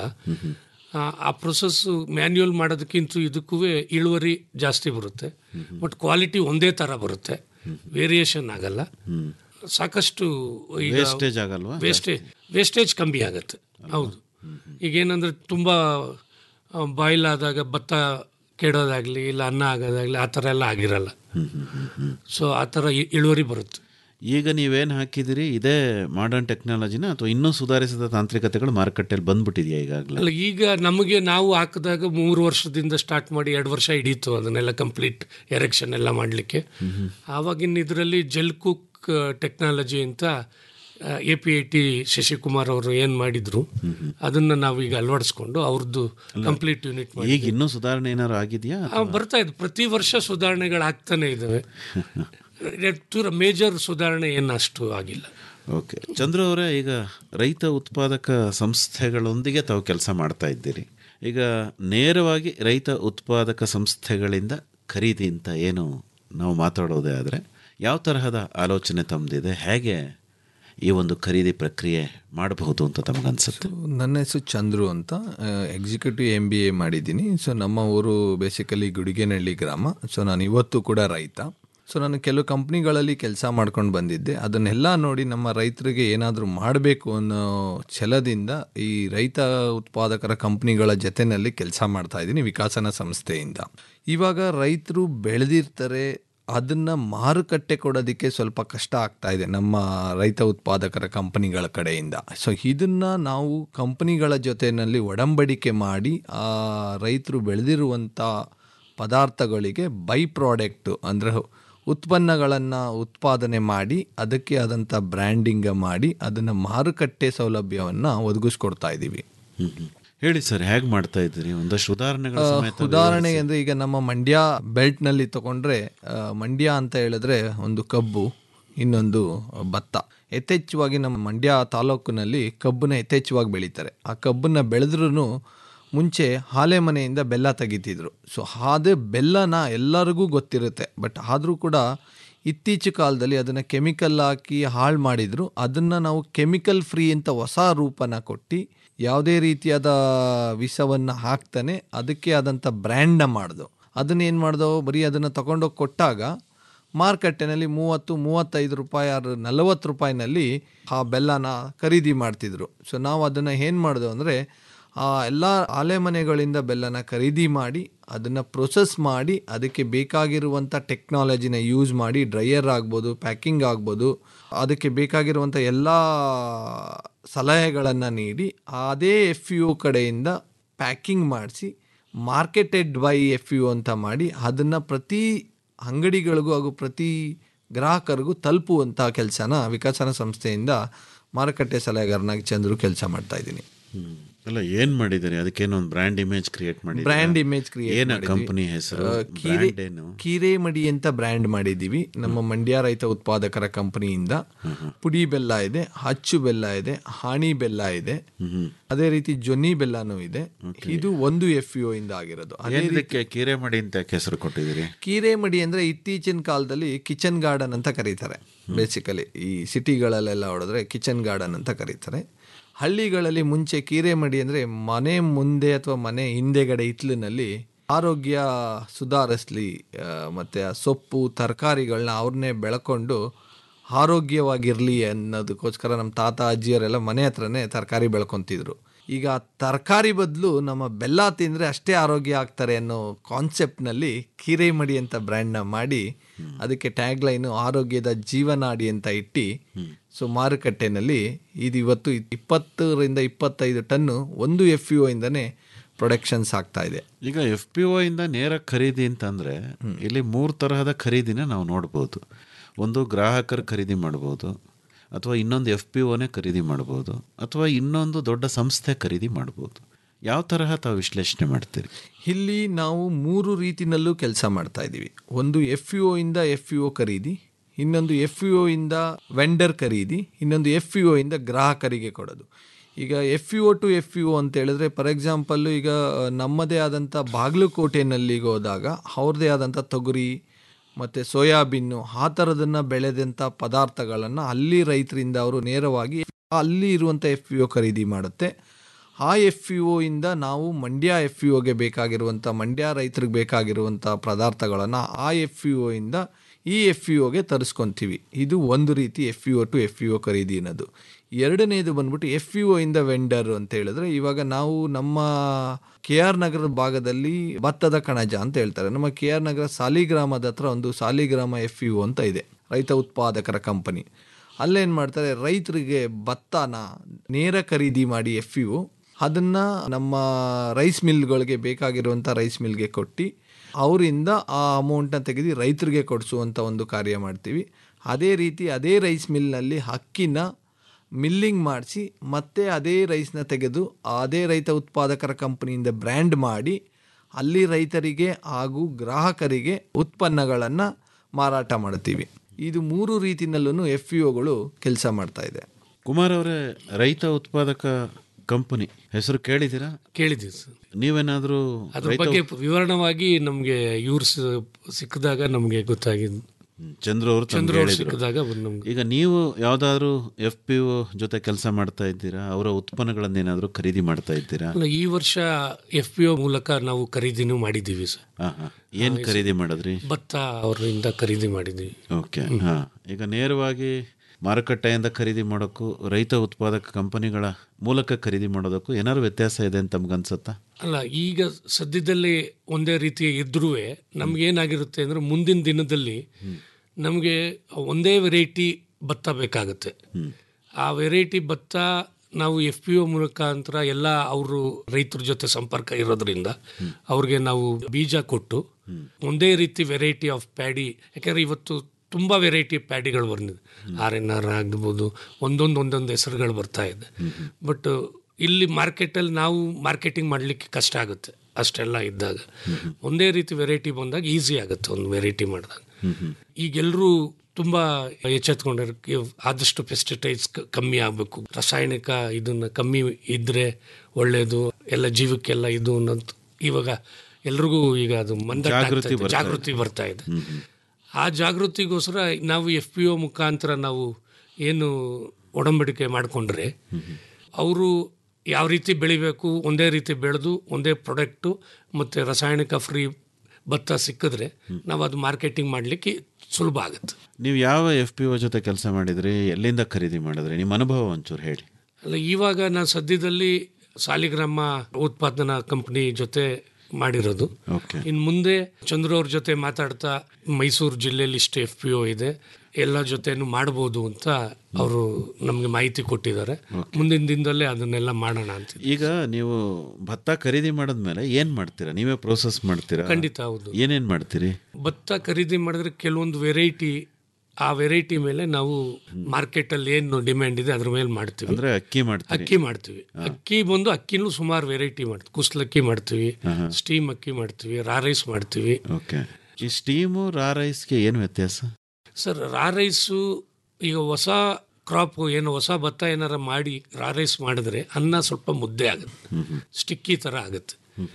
ಆ, ಆ ಪ್ರೊಸೆಸ್ಸು ಮ್ಯಾನ್ಯುಯಲ್ ಮಾಡೋದಕ್ಕಿಂತ ಇದಕ್ಕೂ ಇಳುವರಿ ಜಾಸ್ತಿ ಬರುತ್ತೆ ಬಟ್ ಕ್ವಾಲಿಟಿ ಒಂದೇ ಥರ ಬರುತ್ತೆ ವೇರಿಯೇಷನ್ ಆಗಲ್ಲ ಸಾಕಷ್ಟು ಈಗ Wastage ಆಗಲ್ವಾ? ವೇಸ್ಟೇಜ್ ವೇಸ್ಟೇಜ್ ಕಮ್ಮಿ ಆಗುತ್ತೆ ಹೌದು ಈಗೇನಂದ್ರೆ ತುಂಬ ಬಾಯ್ಲ್ ಆದಾಗ ಭತ್ತ ಕೆಡೋದಾಗಲಿ ಇಲ್ಲ ಅನ್ನ ಆಗೋದಾಗಲಿ ಆ ಥರ ಎಲ್ಲ ಆಗಿರಲ್ಲ ಸೊ ಆ ಥರ ಇ- ಇಳುವರಿ ಬರುತ್ತೆ ಈಗ ನೀವೇನು ಹಾಕಿದಿರಿ ಇದೇ ಮಾಡರ್ನ್ ಟೆಕ್ನಾಲಜಿನ ಅಥವಾ ಇನ್ನೂ ಸುಧಾರಿಸಿದ ತಾಂತ್ರಿಕತೆಗಳು ಮಾರುಕಟ್ಟೆಯಲ್ಲಿ ಬಂದ್ಬಿಟ್ಟಿದೆಯಾ ಈಗಾಗಲೇ ಅಲ್ಲ ಈಗ ನಮಗೆ ನಾವು ಹಾಕಿದಾಗ ಮೂರು ವರ್ಷದಿಂದ ಸ್ಟಾರ್ಟ್ ಮಾಡಿ ಎರಡು ವರ್ಷ ಹಿಡೀತು ಅದನ್ನೆಲ್ಲ ಕಂಪ್ಲೀಟ್ ಎರೆಕ್ಷನ್ ಎಲ್ಲ ಮಾಡಲಿಕ್ಕೆ ಆವಾಗಿನ ಇದರಲ್ಲಿ ಜೆಲ್ ಕುಕ್ ಟೆಕ್ನಾಲಜಿ ಅಂತ A P I T Shashikumar ಅವರು ಏನು ಮಾಡಿದ್ರು ಅದನ್ನು ನಾವು ಈಗ ಅಳವಡಿಸ್ಕೊಂಡು ಅವ್ರದ್ದು ಕಂಪ್ಲೀಟ್ ಯೂನಿಟ್ ಮಾಡಿ ಈಗ ಇನ್ನೂ ಸುಧಾರಣೆ ಏನಾದ್ರು ಆಗಿದೆಯಾ ಆ, ಬರ್ತಾ ಇದೆ ಪ್ರತಿ ವರ್ಷ ಸುಧಾರಣೆಗಳು ಆಗ್ತಾನೆ ಇದ್ದಾವೆ ಮೇಜರ್ ಸುಧಾರಣೆ ಏನು ಅಷ್ಟು ಆಗಿಲ್ಲ ಓಕೆ ಚಂದ್ರು ಅವರೇ ಈಗ ರೈತ ಉತ್ಪಾದಕ ಸಂಸ್ಥೆಗಳೊಂದಿಗೆ ತಾವು ಕೆಲಸ ಮಾಡ್ತಾ ಇದ್ದೀರಿ ಈಗ ನೇರವಾಗಿ ರೈತ ಉತ್ಪಾದಕ ಸಂಸ್ಥೆಗಳಿಂದ ಖರೀದಿ ಅಂತ ಏನು ನಾವು ಮಾತಾಡೋದೇ ಆದರೆ ಯಾವ ತರಹದ ಆಲೋಚನೆ ತಮ್ಮದಿದೆ ಹೇಗೆ ಈ ಒಂದು ಖರೀದಿ ಪ್ರಕ್ರಿಯೆ ಮಾಡಬಹುದು ಅಂತ ತಮಗನ್ಸುತ್ತೆ ನನ್ನ ಹೆಸರು ಚಂದ್ರು ಅಂತ ಎಕ್ಸಿಕ್ಯೂಟಿವ್ ಎಮ್ ಬಿ ಎ ಮಾಡಿದ್ದೀನಿ ಸೊ ನಮ್ಮ ಊರು ಬೇಸಿಕಲಿ ಗುಡಿಗೆನಹಳ್ಳಿ ಗ್ರಾಮ ಸೊ ನಾನು ಇವತ್ತು ಕೂಡ ರೈತ ಸೊ ನಾನು ಕೆಲವು ಕಂಪ್ನಿಗಳಲ್ಲಿ ಕೆಲಸ ಮಾಡ್ಕೊಂಡು ಬಂದಿದ್ದೆ ಅದನ್ನೆಲ್ಲ ನೋಡಿ ನಮ್ಮ ರೈತರಿಗೆ ಏನಾದರೂ ಮಾಡಬೇಕು ಅನ್ನೋ ಛಲದಿಂದ ಈ ರೈತ ಉತ್ಪಾದಕರ ಕಂಪ್ನಿಗಳ ಜೊತೆಯಲ್ಲಿ ಕೆಲಸ ಮಾಡ್ತಾ ಇದ್ದೀನಿ ವಿಕಾಸನ ಸಂಸ್ಥೆಯಿಂದ ಇವಾಗ ರೈತರು ಬೆಳೆದಿರ್ತಾರೆ ಅದನ್ನು ಮಾರುಕಟ್ಟೆ ಕೊಡೋದಕ್ಕೆ ಸ್ವಲ್ಪ ಕಷ್ಟ ಆಗ್ತಾ ಇದೆ ನಮ್ಮ ರೈತ ಉತ್ಪಾದಕರ ಕಂಪನಿಗಳ ಕಡೆಯಿಂದ ಸೊ ಇದನ್ನು ನಾವು ಕಂಪನಿಗಳ ಜೊತೆಯಲ್ಲಿ ಒಡಂಬಡಿಕೆ ಮಾಡಿ ಆ ರೈತರು ಬೆಳೆದಿರುವಂಥ ಪದಾರ್ಥಗಳಿಗೆ ಬೈ ಪ್ರಾಡಕ್ಟು ಅಂದರೆ ಉತ್ಪನ್ನಗಳನ್ನು ಉತ್ಪಾದನೆ ಮಾಡಿ ಅದಕ್ಕೆ ಆದಂಥ ಬ್ರ್ಯಾಂಡಿಂಗ್ ಮಾಡಿ ಅದನ್ನು ಮಾರುಕಟ್ಟೆ ಸೌಲಭ್ಯವನ್ನು ಒದಗಿಸ್ಕೊಡ್ತಾ ಇದ್ದೀವಿ ಹ್ಮ್, ಹ್ಮ್. ಹೇಳಿ ಸರ್ ಹೇಗೆ ಮಾಡ್ತಾ ಇದ್ದೀರಿ ಒಂದಷ್ಟು ಉದಾಹರಣೆಗಳ ಆ, ಸಮೇತ ಉದಾಹರಣೆಗೆ ಅಂದರೆ ಈಗ ನಮ್ಮ ಮಂಡ್ಯ ಬೆಲ್ಟ್ನಲ್ಲಿ ತಗೊಂಡ್ರೆ ಆ, ಮಂಡ್ಯ ಅಂತ ಹೇಳಿದ್ರೆ ಒಂದು ಕಬ್ಬು ಇನ್ನೊಂದು ಭತ್ತ ಯಥೇಚ್ಛವಾಗಿ ನಮ್ಮ ಮಂಡ್ಯ ತಾಲೂಕಿನಲ್ಲಿ ಕಬ್ಬನ್ನ ಯಥೇಚ್ಛವಾಗಿ ಬೆಳೀತಾರೆ ಆ ಕಬ್ಬನ್ನ ಬೆಳೆದ್ರೂ ಮುಂಚೆ ಹಾಲೆ ಮನೆಯಿಂದ ಬೆಲ್ಲ ತೆಗಿತಿದ್ರು ಸೊ ಅದೇ ಬೆಲ್ಲನ ಎಲ್ಲರಿಗೂ ಗೊತ್ತಿರುತ್ತೆ ಬಟ್ ಆದರೂ ಕೂಡ ಇತ್ತೀಚಿನ ಕಾಲದಲ್ಲಿ ಅದನ್ನು ಕೆಮಿಕಲ್ ಹಾಕಿ ಹಾಳು ಮಾಡಿದ್ರು ಅದನ್ನು ನಾವು ಕೆಮಿಕಲ್ ಫ್ರೀ ಅಂತ ಹೊಸ ರೂಪನ ಕೊಟ್ಟು ಯಾವುದೇ ರೀತಿಯಾದ ವಿಷವನ್ನು ಹಾಕ್ತಾನೆ ಅದಕ್ಕೆ ಆದಂಥ ಬ್ರ್ಯಾಂಡ್ನ ಮಾಡ್ದು ಅದನ್ನ ಏನು ಮಾಡ್ದೋ ಬರೀ ಅದನ್ನು ತಗೊಂಡೋಗಿ ಕೊಟ್ಟಾಗ ಮಾರುಕಟ್ಟೆನಲ್ಲಿ ಮೂವತ್ತು ಮೂವತ್ತೈದು ರೂಪಾಯಿ ಆರು ನಲವತ್ತು ರೂಪಾಯಿನಲ್ಲಿ ಆ ಬೆಲ್ಲನ ಖರೀದಿ ಮಾಡ್ತಿದ್ರು ಸೊ ನಾವು ಅದನ್ನು ಏನು ಮಾಡಿದೋ ಅಂದರೆ ಆ ಎಲ್ಲ ಆಲೆಮನೆಗಳಿಂದ ಬೆಲ್ಲನ ಖರೀದಿ ಮಾಡಿ ಅದನ್ನು ಪ್ರೊಸೆಸ್ ಮಾಡಿ ಅದಕ್ಕೆ ಬೇಕಾಗಿರುವಂಥ ಟೆಕ್ನಾಲಜಿನ ಯೂಸ್ ಮಾಡಿ ಡ್ರೈಯರ್ ಆಗ್ಬೋದು ಪ್ಯಾಕಿಂಗ್ ಆಗ್ಬೋದು ಅದಕ್ಕೆ ಬೇಕಾಗಿರುವಂಥ ಎಲ್ಲ ಸಲಹೆಗಳನ್ನು ನೀಡಿ ಅದೇ ಎಫ್ ಯು ಕಡೆಯಿಂದ ಪ್ಯಾಕಿಂಗ್ ಮಾಡಿಸಿ ಮಾರ್ಕೆಟೆಡ್ ಬೈ ಎಫ್ ಯು ಅಂತ ಮಾಡಿ ಅದನ್ನು ಪ್ರತಿ ಅಂಗಡಿಗಳಿಗೂ ಹಾಗೂ ಪ್ರತಿ ಗ್ರಾಹಕರಿಗೂ ತಲುಪುವಂಥ ಕೆಲಸನ ವಿಕಸನ ಸಂಸ್ಥೆಯಿಂದ ಮಾರುಕಟ್ಟೆ ಸಲಹೆಗಾರನಾಗಿ ಚಂದ್ರು ಕೆಲಸ ಮಾಡ್ತಾ ಇದ್ದೀನಿ ಅಲ್ಲ ಏನ್ ಮಾಡಿದ್ದಾರೆ ಅದಕ್ಕೇನೋ ಒಂದು ಬ್ರ್ಯಾಂಡ್ ಇಮೇಜ್ ಕ್ರಿಯೇಟ್ ಮಾಡಿ ಬ್ರ್ಯಾಂಡ್ ಇಮೇಜ್ ಕ್ರಿಯೇಟ್ ಏನ ಕಂಪನಿ ಹೆಸರು ಕೀರೆ ಬ್ರ್ಯಾಂಡ್ ಏನು ಕೀರೆಮಡಿ ಅಂತ ಬ್ರ್ಯಾಂಡ್ ಮಾಡಿದ್ದೀವಿ ನಮ್ಮ ಮಂಡ್ಯ ರೈತ ಉತ್ಪಾದಕರ ಕಂಪನಿಯಿಂದ ಪುಡಿ ಬೆಲ್ಲ ಇದೆ ಅಚ್ಚು ಬೆಲ್ಲ ಇದೆ ಹಾಣಿ ಬೆಲ್ಲ ಇದೆ ಅದೇ ರೀತಿ ಜೊನ್ನಿ ಬೆಲ್ಲನೂ ಇದೆ ಇದು ಒಂದು ಎಫ್ ಯು ಇಂದ ಆಗಿರೋದು ಅದೇ ರೀತಿ ಏನದಕ್ಕೆ ಕೀರೆ ಮಾಡಿ ಅಂತ ಯಾಕೆ ಹೆಸರು ಕೊಟ್ಟಿದ್ದೀರಿ ಕೀರೆಮಡಿ ಅಂದ್ರೆ ಇತ್ತೀಚಿನ ಕಾಲದಲ್ಲಿ ಕಿಚನ್ ಗಾರ್ಡನ್ ಅಂತ ಕರೀತಾರೆ ಬೇಸಿಕಲಿ ಈ ಸಿಟಿಗಳಲ್ಲೆಲ್ಲ ಹೊಡೆದ್ರೆ ಕಿಚನ್ ಗಾರ್ಡನ್ ಅಂತ ಕರೀತಾರೆ ಹಳ್ಳಿಗಳಲ್ಲಿ ಮುಂಚೆ ಕೀರೆಮಡಿ ಅಂದರೆ ಮನೆ ಮುಂದೆ ಅಥವಾ ಮನೆ ಹಿಂದೆಗಡೆ ಹಿತ್ಲಿನಲ್ಲಿ ಆರೋಗ್ಯ ಸುಧಾರಿಸ್ಲಿ ಆ, ಮತ್ತೆ ಆ ಸೊಪ್ಪು ತರಕಾರಿಗಳನ್ನ ಅವ್ರನ್ನೇ ಬೆಳ್ಕೊಂಡು ಆರೋಗ್ಯವಾಗಿರಲಿ ಅನ್ನೋದಕ್ಕೋಸ್ಕರ ನಮ್ಮ ತಾತ ಅಜ್ಜಿಯರೆಲ್ಲ ಮನೆ ಹತ್ರನೇ ತರಕಾರಿ ಬೆಳ್ಕೊತಿದ್ರು ಈಗ ತರಕಾರಿ ಬದಲು ನಮ್ಮ ಬೆಲ್ಲ ತಿಂದರೆ ಅಷ್ಟೇ ಆರೋಗ್ಯ ಆಗ್ತಾರೆ ಅನ್ನೋ ಕಾನ್ಸೆಪ್ಟ್ನಲ್ಲಿ ಕೀರೆಮಡಿ ಅಂತ ಬ್ರ್ಯಾಂಡ್ನ ಮಾಡಿ ಅದಕ್ಕೆ ಟ್ಯಾಗ್ಲೈನು ಆರೋಗ್ಯದ ಜೀವನಾಡಿ ಅಂತ ಇಟ್ಟು ಸೊ ಮಾರುಕಟ್ಟೆನಲ್ಲಿ ಇದು ಇವತ್ತು ಇಪ್ಪತ್ತರಿಂದ ಇಪ್ಪತ್ತೈದು ಟನ್ನು ಒಂದು ಎಫ್ ಯು ಇಂದನೇ ಪ್ರೊಡಕ್ಷನ್ಸ್ ಆಗ್ತಾ ಇದೆ ಈಗ ಎಫ್ ಪಿ ಒ ಇಂದ ನೇರ ಖರೀದಿ ಅಂತಂದ್ರೆ ಇಲ್ಲಿ ಮೂರು ತರಹದ ಖರೀದಿನ ನಾವು ನೋಡ್ಬೋದು ಒಂದು ಗ್ರಾಹಕರು ಖರೀದಿ ಮಾಡ್ಬೋದು ಅಥವಾ ಇನ್ನೊಂದು ಎಫ್ ಪಿ ಒನೇ ಖರೀದಿ ಮಾಡ್ಬೋದು ಅಥವಾ ಇನ್ನೊಂದು ದೊಡ್ಡ ಸಂಸ್ಥೆ ಖರೀದಿ ಮಾಡ್ಬೋದು ಯಾವ ತರಹ ತಾವು ವಿಶ್ಲೇಷಣೆ ಮಾಡ್ತೀರಿ ಇಲ್ಲಿ ನಾವು ಮೂರು ರೀತಿನಲ್ಲೂ ಕೆಲಸ ಮಾಡ್ತಾ ಇದ್ದೀವಿ ಒಂದು ಎಫ್ ಯು ಇಂದ ಎಫ್ ಯು ಖರೀದಿ ಇನ್ನೊಂದು ಎಫ್ ಯು ಇಂದ ವೆಂಡರ್ ಖರೀದಿ ಇನ್ನೊಂದು ಎಫ್ ಯು ಇಂದ ಗ್ರಾಹಕರಿಗೆ ಕೊಡೋದು ಈಗ F U to F U ಅಂತ ಹೇಳಿದ್ರೆ ಫಾರ್ ಎಕ್ಸಾಂಪಲ್ ಈಗ ನಮ್ಮದೇ ಆದಂಥ ಬಾಗಲಕೋಟೆನಲ್ಲಿಗೆ ಹೋದಾಗ ಅವ್ರದ್ದೇ ಆದಂಥ ತೊಗರಿ ಮತ್ತು ಸೋಯಾಬೀನು ಆ ಥರದನ್ನು ಬೆಳೆದಂಥ ಪದಾರ್ಥಗಳನ್ನು ಅಲ್ಲಿ ರೈತರಿಂದ ಅವರು ನೇರವಾಗಿ ಅಲ್ಲಿ ಇರುವಂಥ ಎಫ್ ಯು ಖರೀದಿ ಮಾಡುತ್ತೆ ಆ ಎಫ್ ಯು ಇಂದ ನಾವು ಮಂಡ್ಯ ಎಫ್ ಯು ಗೆ ಬೇಕಾಗಿರುವಂಥ ಮಂಡ್ಯ ರೈತರಿಗೆ ಬೇಕಾಗಿರುವಂಥ ಪದಾರ್ಥಗಳನ್ನು ಆ ಎಫ್ ಯು ಇಂದ ಈ ಎಫ್ ಯು ಗೆ ತರಿಸ್ಕೊತೀವಿ ಇದು ಒಂದು ರೀತಿ F U to F U ಖರೀದಿ ಅನ್ನೋದು ಎರಡನೇದು ಬಂದ್ಬಿಟ್ಟು ಎಫ್ ಯು ಇಂದ ವೆಂಡರ್ ಅಂತ ಹೇಳಿದ್ರೆ ಇವಾಗ ನಾವು ನಮ್ಮ ಕೆ ಆರ್ ನಗರದ ಭಾಗದಲ್ಲಿ ಭತ್ತದ ಕಣಜ ಅಂತ ಹೇಳ್ತಾರೆ ನಮ್ಮ ಕೆ ಆರ್ ನಗರ ಸಾಲಿಗ್ರಾಮದ ಹತ್ರ ಒಂದು ಸಾಲಿಗ್ರಾಮ ಎಫ್ ಯು ಅಂತ ಇದೆ ರೈತ ಉತ್ಪಾದಕರ ಕಂಪನಿ ಅಲ್ಲೇನು ಮಾಡ್ತಾರೆ ರೈತರಿಗೆ ಭತ್ತನ ನೇರ ಖರೀದಿ ಮಾಡಿ ಎಫ್ ಯು ಅದನ್ನು ನಮ್ಮ ರೈಸ್ ಮಿಲ್ಗಳಿಗೆ ಬೇಕಾಗಿರುವಂಥ ರೈಸ್ ಮಿಲ್ಗೆ ಕೊಟ್ಟು ಅವರಿಂದ ಆ ಅಮೌಂಟ್ನ ತೆಗೆದು ರೈತರಿಗೆ ಕೊಡಿಸುವಂಥ ಒಂದು ಕಾರ್ಯ ಮಾಡ್ತೀವಿ ಅದೇ ರೀತಿ ಅದೇ ರೈಸ್ ಮಿಲ್ನಲ್ಲಿ ಅಕ್ಕಿನ ಮಿಲ್ಲಿಂಗ್ ಮಾಡಿಸಿ ಮತ್ತೆ ಅದೇ ರೈಸ್ನ ತೆಗೆದು ಅದೇ ರೈತ ಉತ್ಪಾದಕರ ಕಂಪನಿಯಿಂದ ಬ್ರ್ಯಾಂಡ್ ಮಾಡಿ ಅಲ್ಲಿ ರೈತರಿಗೆ ಹಾಗೂ ಗ್ರಾಹಕರಿಗೆ ಉತ್ಪನ್ನಗಳನ್ನು ಮಾರಾಟ ಮಾಡ್ತೀವಿ ಇದು ಮೂರು ರೀತಿನಲ್ಲೂ ಎಫ್ ಯು ಒಗಳು ಕೆಲಸ ಮಾಡ್ತಾ ಇದೆ ಕುಮಾರ್ ಅವರೇ ರೈತ ಉತ್ಪಾದಕ ಕಂಪನಿ ಹೆಸರು ಕೇಳಿದ್ದೀರಾ ಕೇಳಿದ್ದೀವಿ ಸರ್ ನೀವೇನಾದರೂ ಅದ್ರ ಬಗ್ಗೆ ವಿವರಣವಾಗಿ ನಮಗೆ ಇವ್ರು ಸಿಕ್ಕಿದಾಗ ನಮಗೆ ಗೊತ್ತಾಗಿದ್ದು ಚಂದ್ರ ಅವರು ಚಂದ್ರ ಅವ್ರು ಸಿಕ್ಕಿದಾಗ ಅವ್ರು ನಮ್ಗೆ ಈಗ ನೀವು ಯಾವ್ದಾದ್ರು ಎಫ್ ಪಿ ಒ ಜೊತೆ ಕೆಲಸ ಮಾಡ್ತಾ ಇದ್ದೀರಾ ಅವರ ಉತ್ಪನ್ನಗಳನ್ನೇನಾದ್ರೂ ಖರೀದಿ ಮಾಡ್ತಾ ಇದ್ದೀರಾ ಅಲ್ಲ ಈ ವರ್ಷ ಎಫ್ ಪಿ ಒ ಮೂಲಕ ನಾವು ಖರೀದಿನೂ ಮಾಡಿದ್ದೀವಿ ಸರ್ ಹಾ ಹಾ ಏನ್ ಖರೀದಿ ಮಾಡಿದ್ರಿ ಭತ್ತ ಅವರಿಂದ ಖರೀದಿ ಮಾಡಿದ್ದೀವಿ ಓಕೆ ಹಾ ಈಗ ನೇರವಾಗಿ ಮಾರುಕಟ್ಟೆಯಿಂದ ಖರೀದಿ ಮಾಡೋಕ್ಕೂ ರೈತ ಉತ್ಪಾದಕ ಕಂಪನಿಗಳ ಮೂಲಕ ಖರೀದಿ ಮಾಡೋದಕ್ಕೂ ಏನಾದ್ರು ವ್ಯತ್ಯಾಸ ಇದೆ ಅಂತ ತಮ್ಗನ್ಸುತ್ತಾ ಅಲ್ಲ ಈಗ ಸದ್ಯದಲ್ಲಿ ಒಂದೇ ರೀತಿ ಇದ್ರೂ ನಮ್ಗೆ ಏನಾಗಿರುತ್ತೆ ಅಂದ್ರೆ ಮುಂದಿನ ದಿನದಲ್ಲಿ ನಮಗೆ ಒಂದೇ ವೆರೈಟಿ ಭತ್ತ ಬೇಕಾಗುತ್ತೆ ಆ ವೆರೈಟಿ ಭತ್ತ ನಾವು ಎಫ್ ಪಿ ಒ ಮುಖಾಂತರ ಎಲ್ಲ ಅವರು ರೈತರ ಜೊತೆ ಸಂಪರ್ಕ ಇರೋದ್ರಿಂದ ಅವ್ರಿಗೆ ನಾವು ಬೀಜ ಕೊಟ್ಟು ಒಂದೇ ರೀತಿ ವೆರೈಟಿ ಆಫ್ ಪ್ಯಾಡಿ ಯಾಕಂದ್ರೆ ಇವತ್ತು ತುಂಬ ವೆರೈಟಿ ಪ್ಯಾಡಿಗಳು ಬಂದಿದೆ ಆರ್ ಎನ್ ಆರ್ ಆಗ್ಬೋದು ಒಂದೊಂದು ಒಂದೊಂದು ಹೆಸರುಗಳು ಬರ್ತಾ ಇದೆ ಬಟ್ ಇಲ್ಲಿ ಮಾರ್ಕೆಟಲ್ಲಿ ನಾವು ಮಾರ್ಕೆಟಿಂಗ್ ಮಾಡಲಿಕ್ಕೆ ಕಷ್ಟ ಆಗುತ್ತೆ ಅಷ್ಟೆಲ್ಲ ಇದ್ದಾಗ ಒಂದೇ ರೀತಿ ವೆರೈಟಿ ಬಂದಾಗ ಈಸಿ ಆಗುತ್ತೆ ಒಂದು ವೆರೈಟಿ ಮಾಡಿದಾಗ ಈಗೆಲ್ಲರೂ ತುಂಬ ಎಚ್ಚೆತ್ಕೊಂಡಿರೋ ಆದಷ್ಟು ಪೆಸ್ಟಿಸೈಡ್ಸ್ ಕಮ್ಮಿ ಆಗಬೇಕು ರಾಸಾಯನಿಕ ಇದನ್ನ ಕಮ್ಮಿ ಇದ್ರೆ ಒಳ್ಳೆಯದು ಎಲ್ಲ ಜೀವಕ್ಕೆಲ್ಲ ಇದು ಅನ್ನೋದು ಇವಾಗ ಎಲ್ರಿಗೂ ಈಗ ಅದು ಮಂದ ಜಾಗೃತಿ ಬರ್ತಾ ಇದೆ. ಜಾಗೃತಿ ಬರ್ತಾ ಇದೆ ಆ ಜಾಗೃತಿಗೋಸ್ಕರ ನಾವು ಎಫ್ ಪಿ ಒ ಮುಖಾಂತರ ನಾವು ಏನು ಒಡಂಬಡಿಕೆ ಮಾಡಿಕೊಂಡ್ರೆ ಅವರು ಯಾವ ರೀತಿ ಬೆಳಿಬೇಕು ಒಂದೇ ರೀತಿ ಬೆಳೆದು ಒಂದೇ ಪ್ರಾಡಕ್ಟು ಮತ್ತು ರಾಸಾಯನಿಕ ಫ್ರೀ ಭತ್ತ ಸಿಕ್ಕಿದ್ರೆ ನಾವು ಅದು ಮಾರ್ಕೆಟಿಂಗ್ ಮಾಡಲಿಕ್ಕೆ ಸುಲಭ ಆಗುತ್ತೆ ನೀವು ಯಾವ ಎಫ್ ಪಿ ಒ ಜೊತೆ ಕೆಲಸ ಮಾಡಿದ್ರಿ ಎಲ್ಲಿಂದ ಖರೀದಿ ಮಾಡಿದ್ರಿ ನಿಮ್ಮ ಅನುಭವ ಒಂಚೂರು ಹೇಳಿ ಅಲ್ಲ ಇವಾಗ ನಾನು ಸದ್ಯದಲ್ಲಿ ಸಾಲಿಗ್ರಾಮ ಉತ್ಪಾದನಾ ಕಂಪನಿ ಜೊತೆ ಮಾಡಿರೋದು ಓಕೆ ಇನ್ನು ಮುಂದೆ ಚಂದ್ರು ಅವ್ರ ಜೊತೆ ಮಾತಾಡ್ತಾ ಮೈಸೂರು ಜಿಲ್ಲೆಯಲ್ಲಿ ಇಷ್ಟು ಎಫ್ ಪಿ ಒ ಇದೆ ಎಲ್ಲ ಜೊತೆನೂ ಮಾಡ್ಬೋದು ಅಂತ ಅವರು ನಮಗೆ ಮಾಹಿತಿ ಕೊಟ್ಟಿದ್ದಾರೆ ಮುಂದಿನ ದಿನದಲ್ಲೇ ಅದನ್ನೆಲ್ಲ ಮಾಡೋಣ ಅಂತ ಈಗ ನೀವು ಭತ್ತ ಖರೀದಿ ಮಾಡಿದ್ಮೇಲೆ ಏನ್ ಮಾಡ್ತೀರಾ ನೀವೇ ಪ್ರೋಸೆಸ್ ಮಾಡ್ತೀರಾ ಖಂಡಿತ ಹೌದು ಏನೇನ್ ಮಾಡ್ತೀರಿ ಭತ್ತ ಖರೀದಿ ಮಾಡಿದ್ರೆ ಕೆಲವೊಂದು ವೆರೈಟಿ ಆ ವೆರೈಟಿ ಮೇಲೆ ನಾವು ಮಾರ್ಕೆಟಲ್ಲಿ ಏನು ಡಿಮ್ಯಾಂಡ್ ಇದೆ ಅದ್ರ ಮೇಲೆ ಮಾಡ್ತೀವಿ ಅಂದ್ರೆ ಅಕ್ಕಿ ಮಾಡ್ತೀರಿ ಅಕ್ಕಿ ಮಾಡ್ತೀವಿ ಅಕ್ಕಿ ಬಂದು ಅಕ್ಕಿನೂ ಸುಮಾರು ವೆರೈಟಿ ಮಾಡ್ತೀವಿ ಕುಸ್ಲಕ್ಕಿ ಮಾಡ್ತೀವಿ ಸ್ಟೀಮ್ ಅಕ್ಕಿ ಮಾಡ್ತೀವಿ ರಾ ರೈಸ್ ಮಾಡ್ತೀವಿ ಓಕೆ ಈ ಸ್ಟೀಮು ರಾ ರೈಸ್ಗೆ ಏನು ವ್ಯತ್ಯಾಸ ಸರ್ ರಾ ರೈಸು ಈಗ ಹೊಸ ಕ್ರಾಪ್ ಏನು ಹೊಸ ಭತ್ತ ಏನಾರ ಮಾಡಿ ರಾ ರೈಸ್ ಮಾಡಿದ್ರೆ ಅನ್ನ ಸ್ವಲ್ಪ ಮುದ್ದೆ ಆಗುತ್ತೆ ಸ್ಟಿಕ್ಕಿ ಥರ ಆಗುತ್ತೆ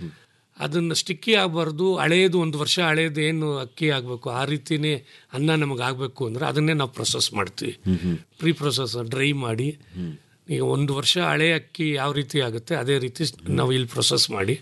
ಅದನ್ನು ಸ್ಟಿಕ್ಕಿ ಆಗಬಾರ್ದು ಹಳೇದು ಒಂದು ವರ್ಷ ಹಳೇದು ಏನು ಅಕ್ಕಿ ಆಗಬೇಕು ಆ ರೀತಿನೇ ಅನ್ನ ನಮಗೆ ಆಗಬೇಕು ಅಂದರೆ ಅದನ್ನೇ ನಾವು ಪ್ರೊಸೆಸ್ ಮಾಡ್ತೀವಿ ಪ್ರೀ ಪ್ರೊಸೆಸ್ ಡ್ರೈ ಮಾಡಿ ಈಗ ಒಂದು ವರ್ಷ ಹಳೆ ಅಕ್ಕಿ ಯಾವ ರೀತಿ ಆಗುತ್ತೆ ಅದೇ ರೀತಿ ನಾವು ಇಲ್ಲಿ ಪ್ರೊಸೆಸ್ ಮಾಡಿ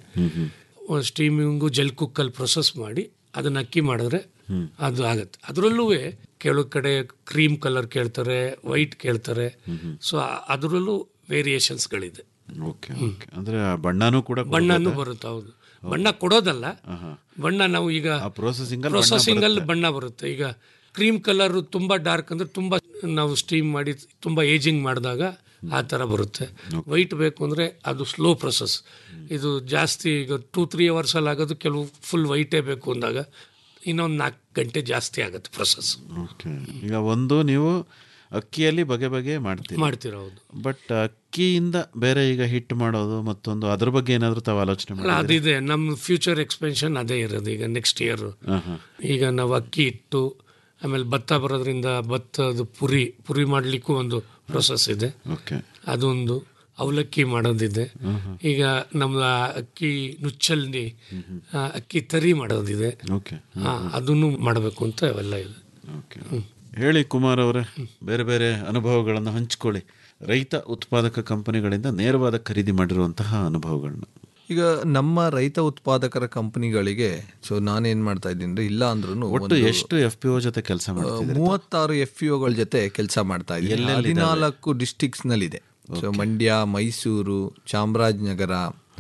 ಸ್ಟೀಮಿಂಗು ಜಲ್ ಕುಕ್ಕಲ್ಲಿ ಪ್ರೊಸೆಸ್ ಮಾಡಿ ಅದನ್ನ ಅಕ್ಕಿ ಮಾಡಿದ್ರೆ ಅದು ಆಗತ್ತೆ ಅದರಲ್ಲೂ ಕೆಲವು ಕಡೆ ಕ್ರೀಮ್ ಕಲರ್ ಕೇಳ್ತಾರೆ ವೈಟ್ ಕೇಳ್ತಾರೆ ಸೊ ಅದರಲ್ಲೂ ವೇರಿಯೇಷನ್ಸ್ಗಳಿದೆ ಓಕೆ ಓಕೆ ಅಂದ್ರೆ ಆ ಬಣ್ಣನೂ ಕೂಡ ಬಣ್ಣನೂ ಬರುತ್ತೆ ಹೌದು ಬಣ್ಣ ಕೊಡೋದಲ್ಲ ಬಣ್ಣ ನಾವು ಈಗ ಪ್ರೊಸೆಸಿಂಗ್ ಪ್ರೊಸೆಸಿಂಗ್ ಅಲ್ಲಿ ಬಣ್ಣ ಬರುತ್ತೆ ಈಗ ಕ್ರೀಮ್ ಕಲರ್ ತುಂಬಾ ಡಾರ್ಕ್ ಅಂದ್ರೆ ತುಂಬಾ ನಾವು ಸ್ಟೀಮ್ ಮಾಡಿ ತುಂಬಾ ಏಜಿಂಗ್ ಮಾಡಿದಾಗ ಆ ಥರ ಬರುತ್ತೆ ವೈಟ್ ಬೇಕು ಅಂದರೆ ಅದು ಸ್ಲೋ ಪ್ರೊಸೆಸ್ ಇದು ಜಾಸ್ತಿ ಈಗ ಟೂ ತ್ರೀ ಅವರ್ಸಲ್ಲಿ ಆಗೋದು ಕೆಲವು ಫುಲ್ ವೈಟೇ ಬೇಕು ಅಂದಾಗ ಇನ್ನೊಂದು ನಾಲ್ಕು ಗಂಟೆ ಜಾಸ್ತಿ ಆಗುತ್ತೆ ಪ್ರೊಸೆಸ್ ಓಕೆ ಈಗ ಒಂದು ನೀವು ಅಕ್ಕಿಯಲ್ಲಿ ಬಗೆ ಬಗೆ ಮಾಡ್ತೀರಿ ಮಾಡ್ತೀರ ಹೌದು ಬಟ್ ಅಕ್ಕಿಯಿಂದ ಬೇರೆ ಈಗ ಹಿಟ್ ಮಾಡೋದು ಮತ್ತೊಂದು ಅದ್ರ ಬಗ್ಗೆ ಏನಾದರೂ ತಾವು ಆಲೋಚನೆ ಅಲ್ಲ ಮಾಡಿ ಅದಿದೆ ನಮ್ಮ ಫ್ಯೂಚರ್ ಎಕ್ಸ್ಪೆನ್ಷನ್ ಅದೇ ಇರೋದು ಈಗ ನೆಕ್ಸ್ಟ್ ಇಯರ್ ಈಗ ನಾವು ಅಕ್ಕಿ ಇಟ್ಟು ಆಮೇಲೆ ಭತ್ತ ಬರೋದ್ರಿಂದ ಭತ್ತದ ಪುರಿ ಪುರಿ ಮಾಡಲಿಕ್ಕೂ ಒಂದು ಪ್ರೊಸೆಸ್ ಇದೆ ಓಕೆ ಅದೊಂದು ಅವಲಕ್ಕಿ ಮಾಡೋದಿದೆ ಈಗ ನಮ್ಮ ಅಕ್ಕಿ ನುಚ್ಚಲ್ಲಿ ಆ, ಅಕ್ಕಿ ತರಿ ಮಾಡೋದಿದೆ ಓಕೆ ಆ, ಅದನ್ನು ಮಾಡಬೇಕು ಅಂತ ಅವೆಲ್ಲ ಇದೆ ಓಕೆ ಹೇಳಿ ಕುಮಾರ್ ಅವರೇ ಬೇರೆ ಬೇರೆ ಅನುಭವಗಳನ್ನು ಹಂಚ್ಕೊಳ್ಳಿ ರೈತ ಉತ್ಪಾದಕ ಕಂಪನಿಗಳಿಂದ ನೇರವಾದ ಖರೀದಿ ಮಾಡಿರುವಂತಹ ಅನುಭವಗಳನ್ನ ಈಗ ನಮ್ಮ ರೈತ ಉತ್ಪಾದಕರ ಕಂಪನಿಗಳಿಗೆ ಸೊ ನಾನೇನ್ ಮಾಡ್ತಾ ಇದ್ದೀನಿ ಅಂದ್ರೆ ಇಲ್ಲ ಅಂದ್ರೂ ಒಟ್ಟು ಎಷ್ಟು ಎಫ್ ಪಿ ಒ ಜೊತೆ ಕೆಲಸ ಮಾಡ್ತಿದ್ದೀರಿ ಮೂವತ್ತಾರು ಎಫ್ ಪಿ ಒಗಳ ಜೊತೆ ಕೆಲಸ ಮಾಡ್ತಾ ಇದ್ದೀನಿ ಎಲ್ಲೆಲ್ಲಿದಾವೆ? ಹದಿನಾಲ್ಕು ಡಿಸ್ಟಿಕ್ಸ್ ನಲ್ಲಿದೆ ಸೊ ಮಂಡ್ಯ ಮೈಸೂರು ಚಾಮರಾಜನಗರ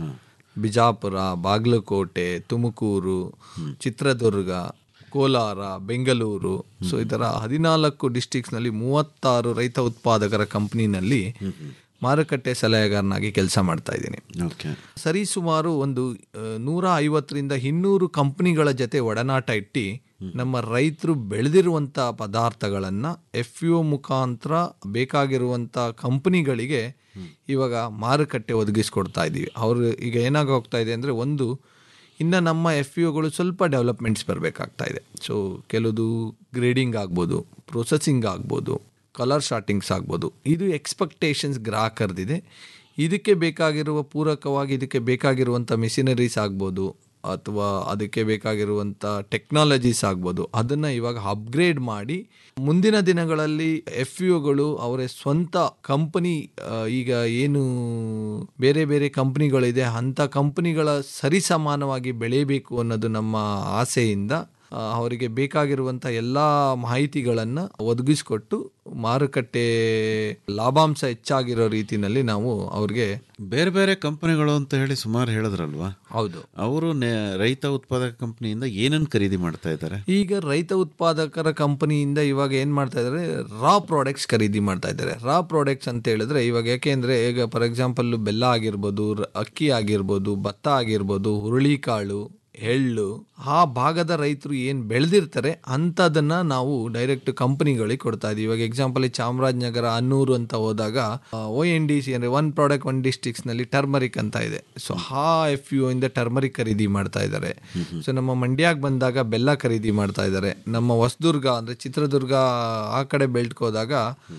ಬಿಜಾಪುರ ಬಾಗಲಕೋಟೆ ತುಮಕೂರು ಚಿತ್ರದುರ್ಗ ಕೋಲಾರ ಬೆಂಗಳೂರು ಸೊ ಈ ಥರ ಹದಿನಾಲ್ಕು ಡಿಸ್ಟಿಕ್ಸ್ನಲ್ಲಿ ಮೂವತ್ತಾರು ರೈತ ಉತ್ಪಾದಕರ ಕಂಪ್ನಿನಲ್ಲಿ ಮಾರುಕಟ್ಟೆ ಸಲಹೆಗಾರನಾಗಿ ಕೆಲಸ ಮಾಡ್ತಾ ಇದ್ದೀನಿ ಓಕೆ ಸರಿಸುಮಾರು ಒಂದು ಆ, ನೂರ ಐವತ್ತರಿಂದ ಇನ್ನೂರು ಕಂಪ್ನಿಗಳ ಜೊತೆ ಒಡನಾಟ ಇಟ್ಟು ನಮ್ಮ ರೈತರು ಬೆಳೆದಿರುವಂಥ ಪದಾರ್ಥಗಳನ್ನು ಎಫ್ ಯು ಮುಖಾಂತರ ಬೇಕಾಗಿರುವಂಥ ಕಂಪ್ನಿಗಳಿಗೆ ಇವಾಗ ಮಾರುಕಟ್ಟೆ ಒದಗಿಸ್ಕೊಡ್ತಾ ಇದ್ದೀವಿ ಅವರು ಈಗ ಏನಾಗ ಹೋಗ್ತಾ ಇದೆ ಅಂದರೆ ಒಂದು ಇನ್ನು ನಮ್ಮ ಎಫ್ ಯುಗಳು ಸ್ವಲ್ಪ ಡೆವಲಪ್ಮೆಂಟ್ಸ್ ಬರಬೇಕಾಗ್ತಾ ಇದೆ ಸೊ ಕೆಲವುದು ಗ್ರೇಡಿಂಗ್ ಆಗ್ಬೋದು ಪ್ರೊಸೆಸಿಂಗ್ ಆಗ್ಬೋದು ಕಲರ್ ಶಾರ್ಟಿಂಗ್ಸ್ ಆಗ್ಬೋದು ಇದು ಎಕ್ಸ್ಪೆಕ್ಟೇಷನ್ಸ್ ಗ್ರಾಹಕರದಿದೆ ಇದಕ್ಕೆ ಬೇಕಾಗಿರುವ ಪೂರಕವಾಗಿ ಇದಕ್ಕೆ ಬೇಕಾಗಿರುವಂಥ ಮಿಷಿನರೀಸ್ ಆಗ್ಬೋದು ಅಥವಾ ಅದಕ್ಕೆ ಬೇಕಾಗಿರುವಂಥ ಟೆಕ್ನಾಲಜೀಸ್ ಆಗ್ಬೋದು ಅದನ್ನು ಇವಾಗ ಅಪ್ಗ್ರೇಡ್ ಮಾಡಿ ಮುಂದಿನ ದಿನಗಳಲ್ಲಿ ಎಫ್ ಯುಗಳು ಅವರ ಸ್ವಂತ ಕಂಪನಿ ಈಗ ಏನು ಬೇರೆ ಬೇರೆ ಕಂಪ್ನಿಗಳಿದೆ ಅಂಥ ಕಂಪ್ನಿಗಳ ಸರಿಸಮಾನವಾಗಿ ಬೆಳೆಯಬೇಕು ಅನ್ನೋದು ನಮ್ಮ ಆಸೆಯಿಂದ ಆ, ಅವರಿಗೆ ಬೇಕಾಗಿರುವಂಥ ಎಲ್ಲ ಮಾಹಿತಿಗಳನ್ನು ಒದಗಿಸ್ಕೊಟ್ಟು ಮಾರುಕಟ್ಟೆ ಲಾಭಾಂಶ ಹೆಚ್ಚಾಗಿರೋ ರೀತಿನಲ್ಲಿ ನಾವು ಅವ್ರಿಗೆ ಬೇರೆ ಬೇರೆ ಕಂಪನಿಗಳು ಅಂತ ಹೇಳಿ ಸುಮಾರು ಹೇಳಿದ್ರಲ್ವಾ ಹೌದು ಅವರು ರೈತ ಉತ್ಪಾದಕ ಕಂಪನಿಯಿಂದ ಏನನ್ನು ಖರೀದಿ ಮಾಡ್ತಾ ಇದ್ದಾರೆ ಈಗ ರೈತ ಉತ್ಪಾದಕರ ಕಂಪನಿಯಿಂದ ಇವಾಗ ಏನು ಮಾಡ್ತಾ ಇದ್ದಾರೆ ರಾ ಪ್ರಾಡಕ್ಟ್ಸ್ ಖರೀದಿ ಮಾಡ್ತಾ ಇದ್ದಾರೆ ರಾ ಪ್ರಾಡಕ್ಟ್ಸ್ ಅಂತ ಹೇಳಿದ್ರೆ ಇವಾಗ ಯಾಕೆಂದ್ರೆ ಈಗ ಫಾರ್ ಎಕ್ಸಾಂಪಲ್ ಬೆಲ್ಲ ಆಗಿರ್ಬೋದು ರ- ಅಕ್ಕಿ ಆಗಿರ್ಬೋದು ಭತ್ತ ಆಗಿರ್ಬೋದು ಹುರುಳಿಕಾಳು ಎಳ್ಳು ಆ ಭಾಗದ ರೈತರು ಏನು ಬೆಳೆದಿರ್ತಾರೆ ಅಂಥದನ್ನ ನಾವು ಡೈರೆಕ್ಟ್ ಕಂಪನಿಗಳಿಗೆ ಕೊಡ್ತಾ ಇದೀವಿ ಇವಾಗ ಎಕ್ಸಾಂಪಲ್ ಚಾಮರಾಜನಗರ ಅನ್ನೂರು ಅಂತ ಹೋದಾಗ ಒ ಎನ್ ಡಿ ಸಿ ಅಂದರೆ ಒನ್ ಪ್ರಾಡಕ್ಟ್ ಒನ್ ಡಿಸ್ಟಿಕ್ಸ್ನಲ್ಲಿ ಟರ್ಮರಿಕ್ ಅಂತ ಇದೆ ಸೊ ಆ ಎಫ್ ಯು ಇಂದ ಟರ್ಮರಿಕ್ ಖರೀದಿ ಮಾಡ್ತಾ ಇದ್ದಾರೆ ಸೊ ನಮ್ಮ ಮಂಡ್ಯಕ್ಕೆ ಬಂದಾಗ ಬೆಲ್ಲ ಖರೀದಿ ಮಾಡ್ತಾ ಇದ್ದಾರೆ ನಮ್ಮ ಹೊಸದುರ್ಗ ಅಂದರೆ ಚಿತ್ರದುರ್ಗ ಆ ಕಡೆ ಬೆಲ್ಟ್ಗೆ ಹೋದಾಗ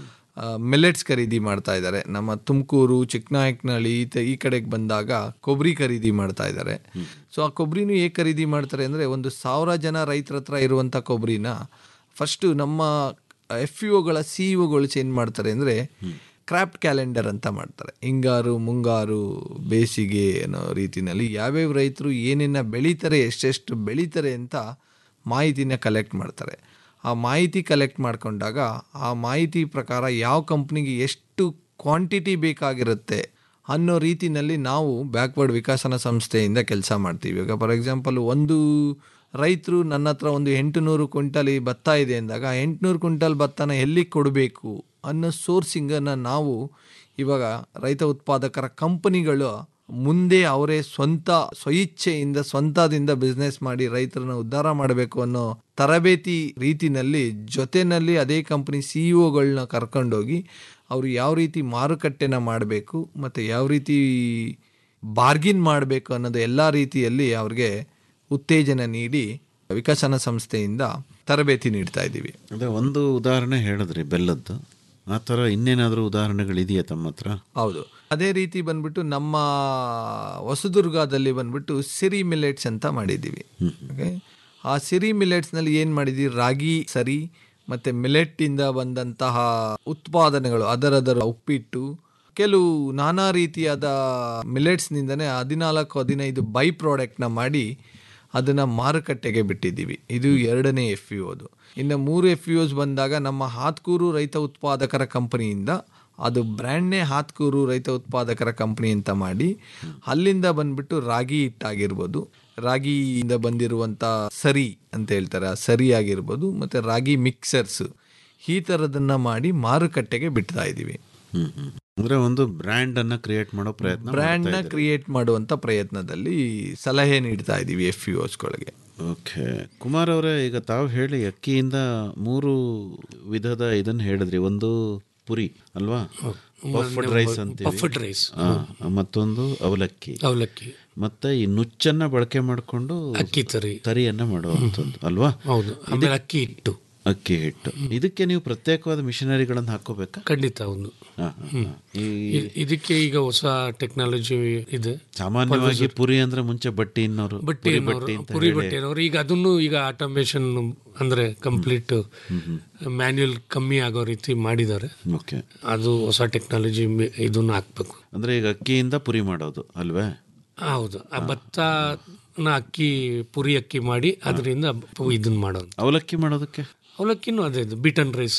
ಮಿಲೆಟ್ಸ್ ಖರೀದಿ ಮಾಡ್ತಾ ಇದ್ದಾರೆ ನಮ್ಮ ತುಮಕೂರು ಚಿಕ್ಕನಾಯಕನಹಳ್ಳಿ ಈ ತ- ಈ ಕಡೆಗೆ ಬಂದಾಗ ಕೊಬ್ಬರಿ ಖರೀದಿ ಮಾಡ್ತಾ ಇದ್ದಾರೆ ಸೊ ಆ ಕೊಬ್ಬರಿನೂ ಹೇಗೆ ಖರೀದಿ ಮಾಡ್ತಾರೆ ಅಂದರೆ ಒಂದು ಸಾವಿರ ಜನ ರೈತರ ಹತ್ರ ಇರುವಂಥ ಕೊಬ್ಬರಿನ ಫಸ್ಟು ನಮ್ಮ ಎಫ್ ಯು ಒಗಳ ಸಿ ಒಗಳು ಏನು ಮಾಡ್ತಾರೆ ಅಂದರೆ ಕ್ರಾಫ್ಟ್ ಕ್ಯಾಲೆಂಡರ್ ಅಂತ ಮಾಡ್ತಾರೆ ಹಿಂಗಾರು ಮುಂಗಾರು ಬೇಸಿಗೆ ಅನ್ನೋ ರೀತಿನಲ್ಲಿ ಯಾವ್ಯಾವ ರೈತರು ಏನೇನ ಬೆಳೀತಾರೆ ಎಷ್ಟೆಷ್ಟು ಬೆಳೀತಾರೆ ಅಂತ ಮಾಹಿತಿನ ಕಲೆಕ್ಟ್ ಮಾಡ್ತಾರೆ ಆ ಮಾಹಿತಿ ಕಲೆಕ್ಟ್ ಮಾಡ್ಕೊಂಡಾಗ ಆ ಮಾಹಿತಿ ಪ್ರಕಾರ ಯಾವ ಕಂಪ್ನಿಗೆ ಎಷ್ಟು ಕ್ವಾಂಟಿಟಿ ಬೇಕಾಗಿರುತ್ತೆ ಅನ್ನೋ ರೀತಿನಲ್ಲಿ ನಾವು ಬ್ಯಾಕ್ವರ್ಡ್ ವಿಕಾಸನ ಸಂಸ್ಥೆಯಿಂದ ಕೆಲಸ ಮಾಡ್ತೀವಿ ಇವಾಗ ಫಾರ್ ಎಕ್ಸಾಂಪಲ್ ಒಂದು ರೈತರು ನನ್ನ ಹತ್ರ ಒಂದು ಎಂಟುನೂರು ಕ್ವಿಂಟಲ್ ಈ ಭತ್ತ ಇದೆ ಅಂದಾಗ ಎಂಟುನೂರು ಕ್ವಿಂಟಲ್ ಭತ್ತನ ಎಲ್ಲಿಗೆ ಕೊಡಬೇಕು ಅನ್ನೋ ಸೋರ್ಸಿಂಗನ್ನು ನಾವು ಇವಾಗ ರೈತ ಉತ್ಪಾದಕರ ಕಂಪನಿಗಳು ಮುಂದೆ ಅವರೇ ಸ್ವಂತ ಸ್ವಇಚ್ಛೆಯಿಂದ ಸ್ವಂತದಿಂದ ಬಿಸ್ನೆಸ್ ಮಾಡಿ ರೈತರನ್ನ ಉದ್ಧಾರ ಮಾಡಬೇಕು ಅನ್ನೋ ತರಬೇತಿ ರೀತಿನಲ್ಲಿ ಜೊತೆಯಲ್ಲಿ ಅದೇ ಕಂಪನಿ ಸಿ ಇ ಒಗಳನ್ನ ಕರ್ಕೊಂಡೋಗಿ ಅವರು ಯಾವ ರೀತಿ ಮಾರುಕಟ್ಟೆನ ಮಾಡಬೇಕು ಮತ್ತು ಯಾವ ರೀತಿ ಬಾರ್ಗಿನ್ ಮಾಡಬೇಕು ಅನ್ನೋದು ಎಲ್ಲ ರೀತಿಯಲ್ಲಿ ಅವ್ರಿಗೆ ಉತ್ತೇಜನ ನೀಡಿ ವಿಕಸನ ಸಂಸ್ಥೆಯಿಂದ ತರಬೇತಿ ನೀಡ್ತಾ ಇದ್ದೀವಿ ಅದೇ ಒಂದು ಉದಾಹರಣೆ ಹೇಳಿದ್ರಿ ಬೆಲ್ಲದ್ದು ಆ ಥರ ಇನ್ನೇನಾದರೂ ಉದಾಹರಣೆಗಳಿದೆಯಾ ತಮ್ಮ ಹತ್ರ ಹೌದು ಅದೇ ರೀತಿ ಬಂದ್ಬಿಟ್ಟು ನಮ್ಮ ಹೊಸದುರ್ಗದಲ್ಲಿ ಬಂದ್ಬಿಟ್ಟು ಸಿರಿ ಮಿಲೆಟ್ಸ್ ಅಂತ ಮಾಡಿದ್ದೀವಿ ಓಕೆ ಆ ಸಿರಿ ಮಿಲೆಟ್ಸ್ನಲ್ಲಿ ಏನು ಮಾಡಿದ್ದೀವಿ ರಾಗಿ ಸರಿ ಮತ್ತು ಮಿಲೆಟ್ಟಿಂದ ಬಂದಂತಹ ಉತ್ಪಾದನೆಗಳು ಅದರದರ ಉಪ್ಪಿಟ್ಟು ಕೆಲವು ನಾನಾ ರೀತಿಯಾದ ಮಿಲೆಟ್ಸ್ನಿಂದನೇ ಹದಿನಾಲ್ಕು ಹದಿನೈದು ಬೈ ಪ್ರಾಡಕ್ಟ್ನ ಮಾಡಿ ಅದನ್ನು ಮಾರುಕಟ್ಟೆಗೆ ಬಿಟ್ಟಿದ್ದೀವಿ ಇದು ಎರಡನೇ ಎಫ್ ಯು ಅದು ಇನ್ನು ಮೂರು ಎಫ್ ಯು ಬಂದಾಗ ನಮ್ಮ ಹಾತ್ಕೂರು ರೈತ ಉತ್ಪಾದಕರ ಕಂಪನಿಯಿಂದ ಅದು ಬ್ರ್ಯಾಂಡ್ನೇ ಹಾತ್ಕೂರು ರೈತ ಉತ್ಪಾದಕರ ಕಂಪನಿ ಅಂತ ಮಾಡಿ ಅಲ್ಲಿಂದ ಬಂದ್ಬಿಟ್ಟು ರಾಗಿ ಹಿಟ್ಟಾಗಿರ್ಬೋದು ರಾಗಿಯಿಂದ ಬಂದಿರುವಂಥ ಸರಿ ಅಂತ ಹೇಳ್ತಾರೆ ಆ ಸರಿ ಆಗಿರ್ಬೋದು ಮತ್ತು ರಾಗಿ ಮಿಕ್ಸರ್ಸ್ ಈ ಥರದನ್ನು ಮಾಡಿ ಮಾರುಕಟ್ಟೆಗೆ ಬಿಡ್ತಾ ಇದ್ದೀವಿ ಹ್ಮ್ ಹ್ಮ್ ಅಂದ್ರೆ ಒಂದು ಬ್ರ್ಯಾಂಡ್ ಅನ್ನ ಕ್ರಿಯೇಟ್ ಮಾಡೋ ಪ್ರಯತ್ನ ಬ್ರ್ಯಾಂಡ್ನ ಮಾಡ್ತಾ ಇದ್ದೀರಿ. ಕ್ರಿಯೇಟ್ ಮಾಡುವಂಥ ಪ್ರಯತ್ನದಲ್ಲಿ ಸಲಹೆ ನೀಡ್ತಾ ಇದ್ದೀವಿ ಎಫ್ ಯು ಓಸ್ಗಳಿಗೆ ಓಕೆ ಕುಮಾರ್ ಅವರೇ ಈಗ ತಾವು ಹೇಳಿ ಅಕ್ಕಿಯಿಂದ ಮೂರು ವಿಧದ ಇದನ್ನ ಹೇಳಿದ್ರಿ ಒಂದು ಪುರಿ ಅಲ್ವಾ ಪಫ್ಡ್ ರೈಸ್ ಅಂತೀವಿ ಪಫ್ಡ್ ರೈಸ್. ಆ, ಮತ್ತೊಂದು ಅವಲಕ್ಕಿ ಅವಲಕ್ಕಿ ಮತ್ತೆ ಈ ನುಚ್ಚನ್ನ ಬಳಕೆ ಮಾಡಿಕೊಂಡು ಅಕ್ಕಿ ತರಿ ತರಿಯನ್ನ ಮಾಡುವಂಥದ್ದು ಅಲ್ವಾ ಹೌದು ಆಮೇಲೆ ಅಕ್ಕಿ ಹಿಟ್ಟು ಅಕ್ಕಿ ಹಿಟ್ಟು ಇದಕ್ಕೆ ನೀವು ಪ್ರತ್ಯೇಕವಾದ ಮಿಷನರಿಗಳನ್ನು ಹಾಕೋಬೇಕಾ ಖಂಡಿತ ಹೌದು ಹಾ, ಹಾ, ಹಾ. ಈ ಇ- ಇದಕ್ಕೆ ಈಗ ಹೊಸ ಟೆಕ್ನಾಲಜಿ ಇದೆ ಸಾಮಾನ್ಯವಾಗಿ ಪುರಿ ಅಂದ್ರೆ ಮುಂಚೆ ಬಟ್ಟಿ ಇನ್ನೋರು ಬಟ್ಟಿ ಪುರಿ ಅನ್ನೋರು, ಬಟ್ಟಿ ಅಂತ ಪುರಿ ಹೇಳಿ. ಬಟ್ಟೆ ಅನ್ನೋರು ಈಗ ಅದನ್ನು ಈಗ ಆಟೋಮೇಶನ್ ಅಂದ್ರೆ ಕಂಪ್ಲೀಟ್ ಮ್ಯಾನ್ಯುಯಲ್ ಕಮ್ಮಿ ಆಗೋ ರೀತಿ ಮಾಡಿದ್ದಾರೆ ಓಕೆ ಅದು ಹೊಸ ಟೆಕ್ನಾಲಜಿ ಇದನ್ನು ಹಾಕ್ಬೇಕು ಅಂದ್ರೆ ಈಗ ಅಕ್ಕಿಯಿಂದ ಪುರಿ ಮಾಡೋದು ಅಲ್ವೇ ಹೌದು ಆ ಭತ್ತನ ಅಕ್ಕಿ ಪುರಿ ಅಕ್ಕಿ ಮಾಡಿ ಅದರಿಂದ ಇದನ್ನ ಮಾಡೋದು ಅವಲಕ್ಕಿ ಮಾಡೋದಕ್ಕೆ ಅವಲಕ್ಕಿನೂ ಅದೇ ಇದು ಬೀಟನ್ ರೈಸ್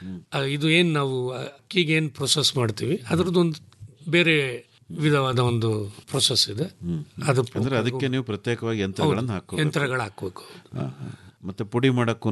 ಇದು ಏನು ನಾವು ಅಕ್ಕಿಗೆ ಏನು ಪ್ರೊಸೆಸ್ ಮಾಡ್ತೀವಿ ಅದ್ರದ್ದೊಂದು ಬೇರೆ ವಿಧವಾದ ಒಂದು ಪ್ರೊಸೆಸ್ ಇದೆ ಅದು ಅಂದ್ರೆ ಅದಕ್ಕೆ ನೀವು ಪ್ರತ್ಯೇಕವಾಗಿ ಯಂತ್ರಗಳನ್ನು ಹೌದು, ಹಾಕೋ ಯಂತ್ರಗಳು ಹಾಕ್ಬೇಕು ಮತ್ತೆ ಪುಡಿ ಮಾಡಕ್ಕೂ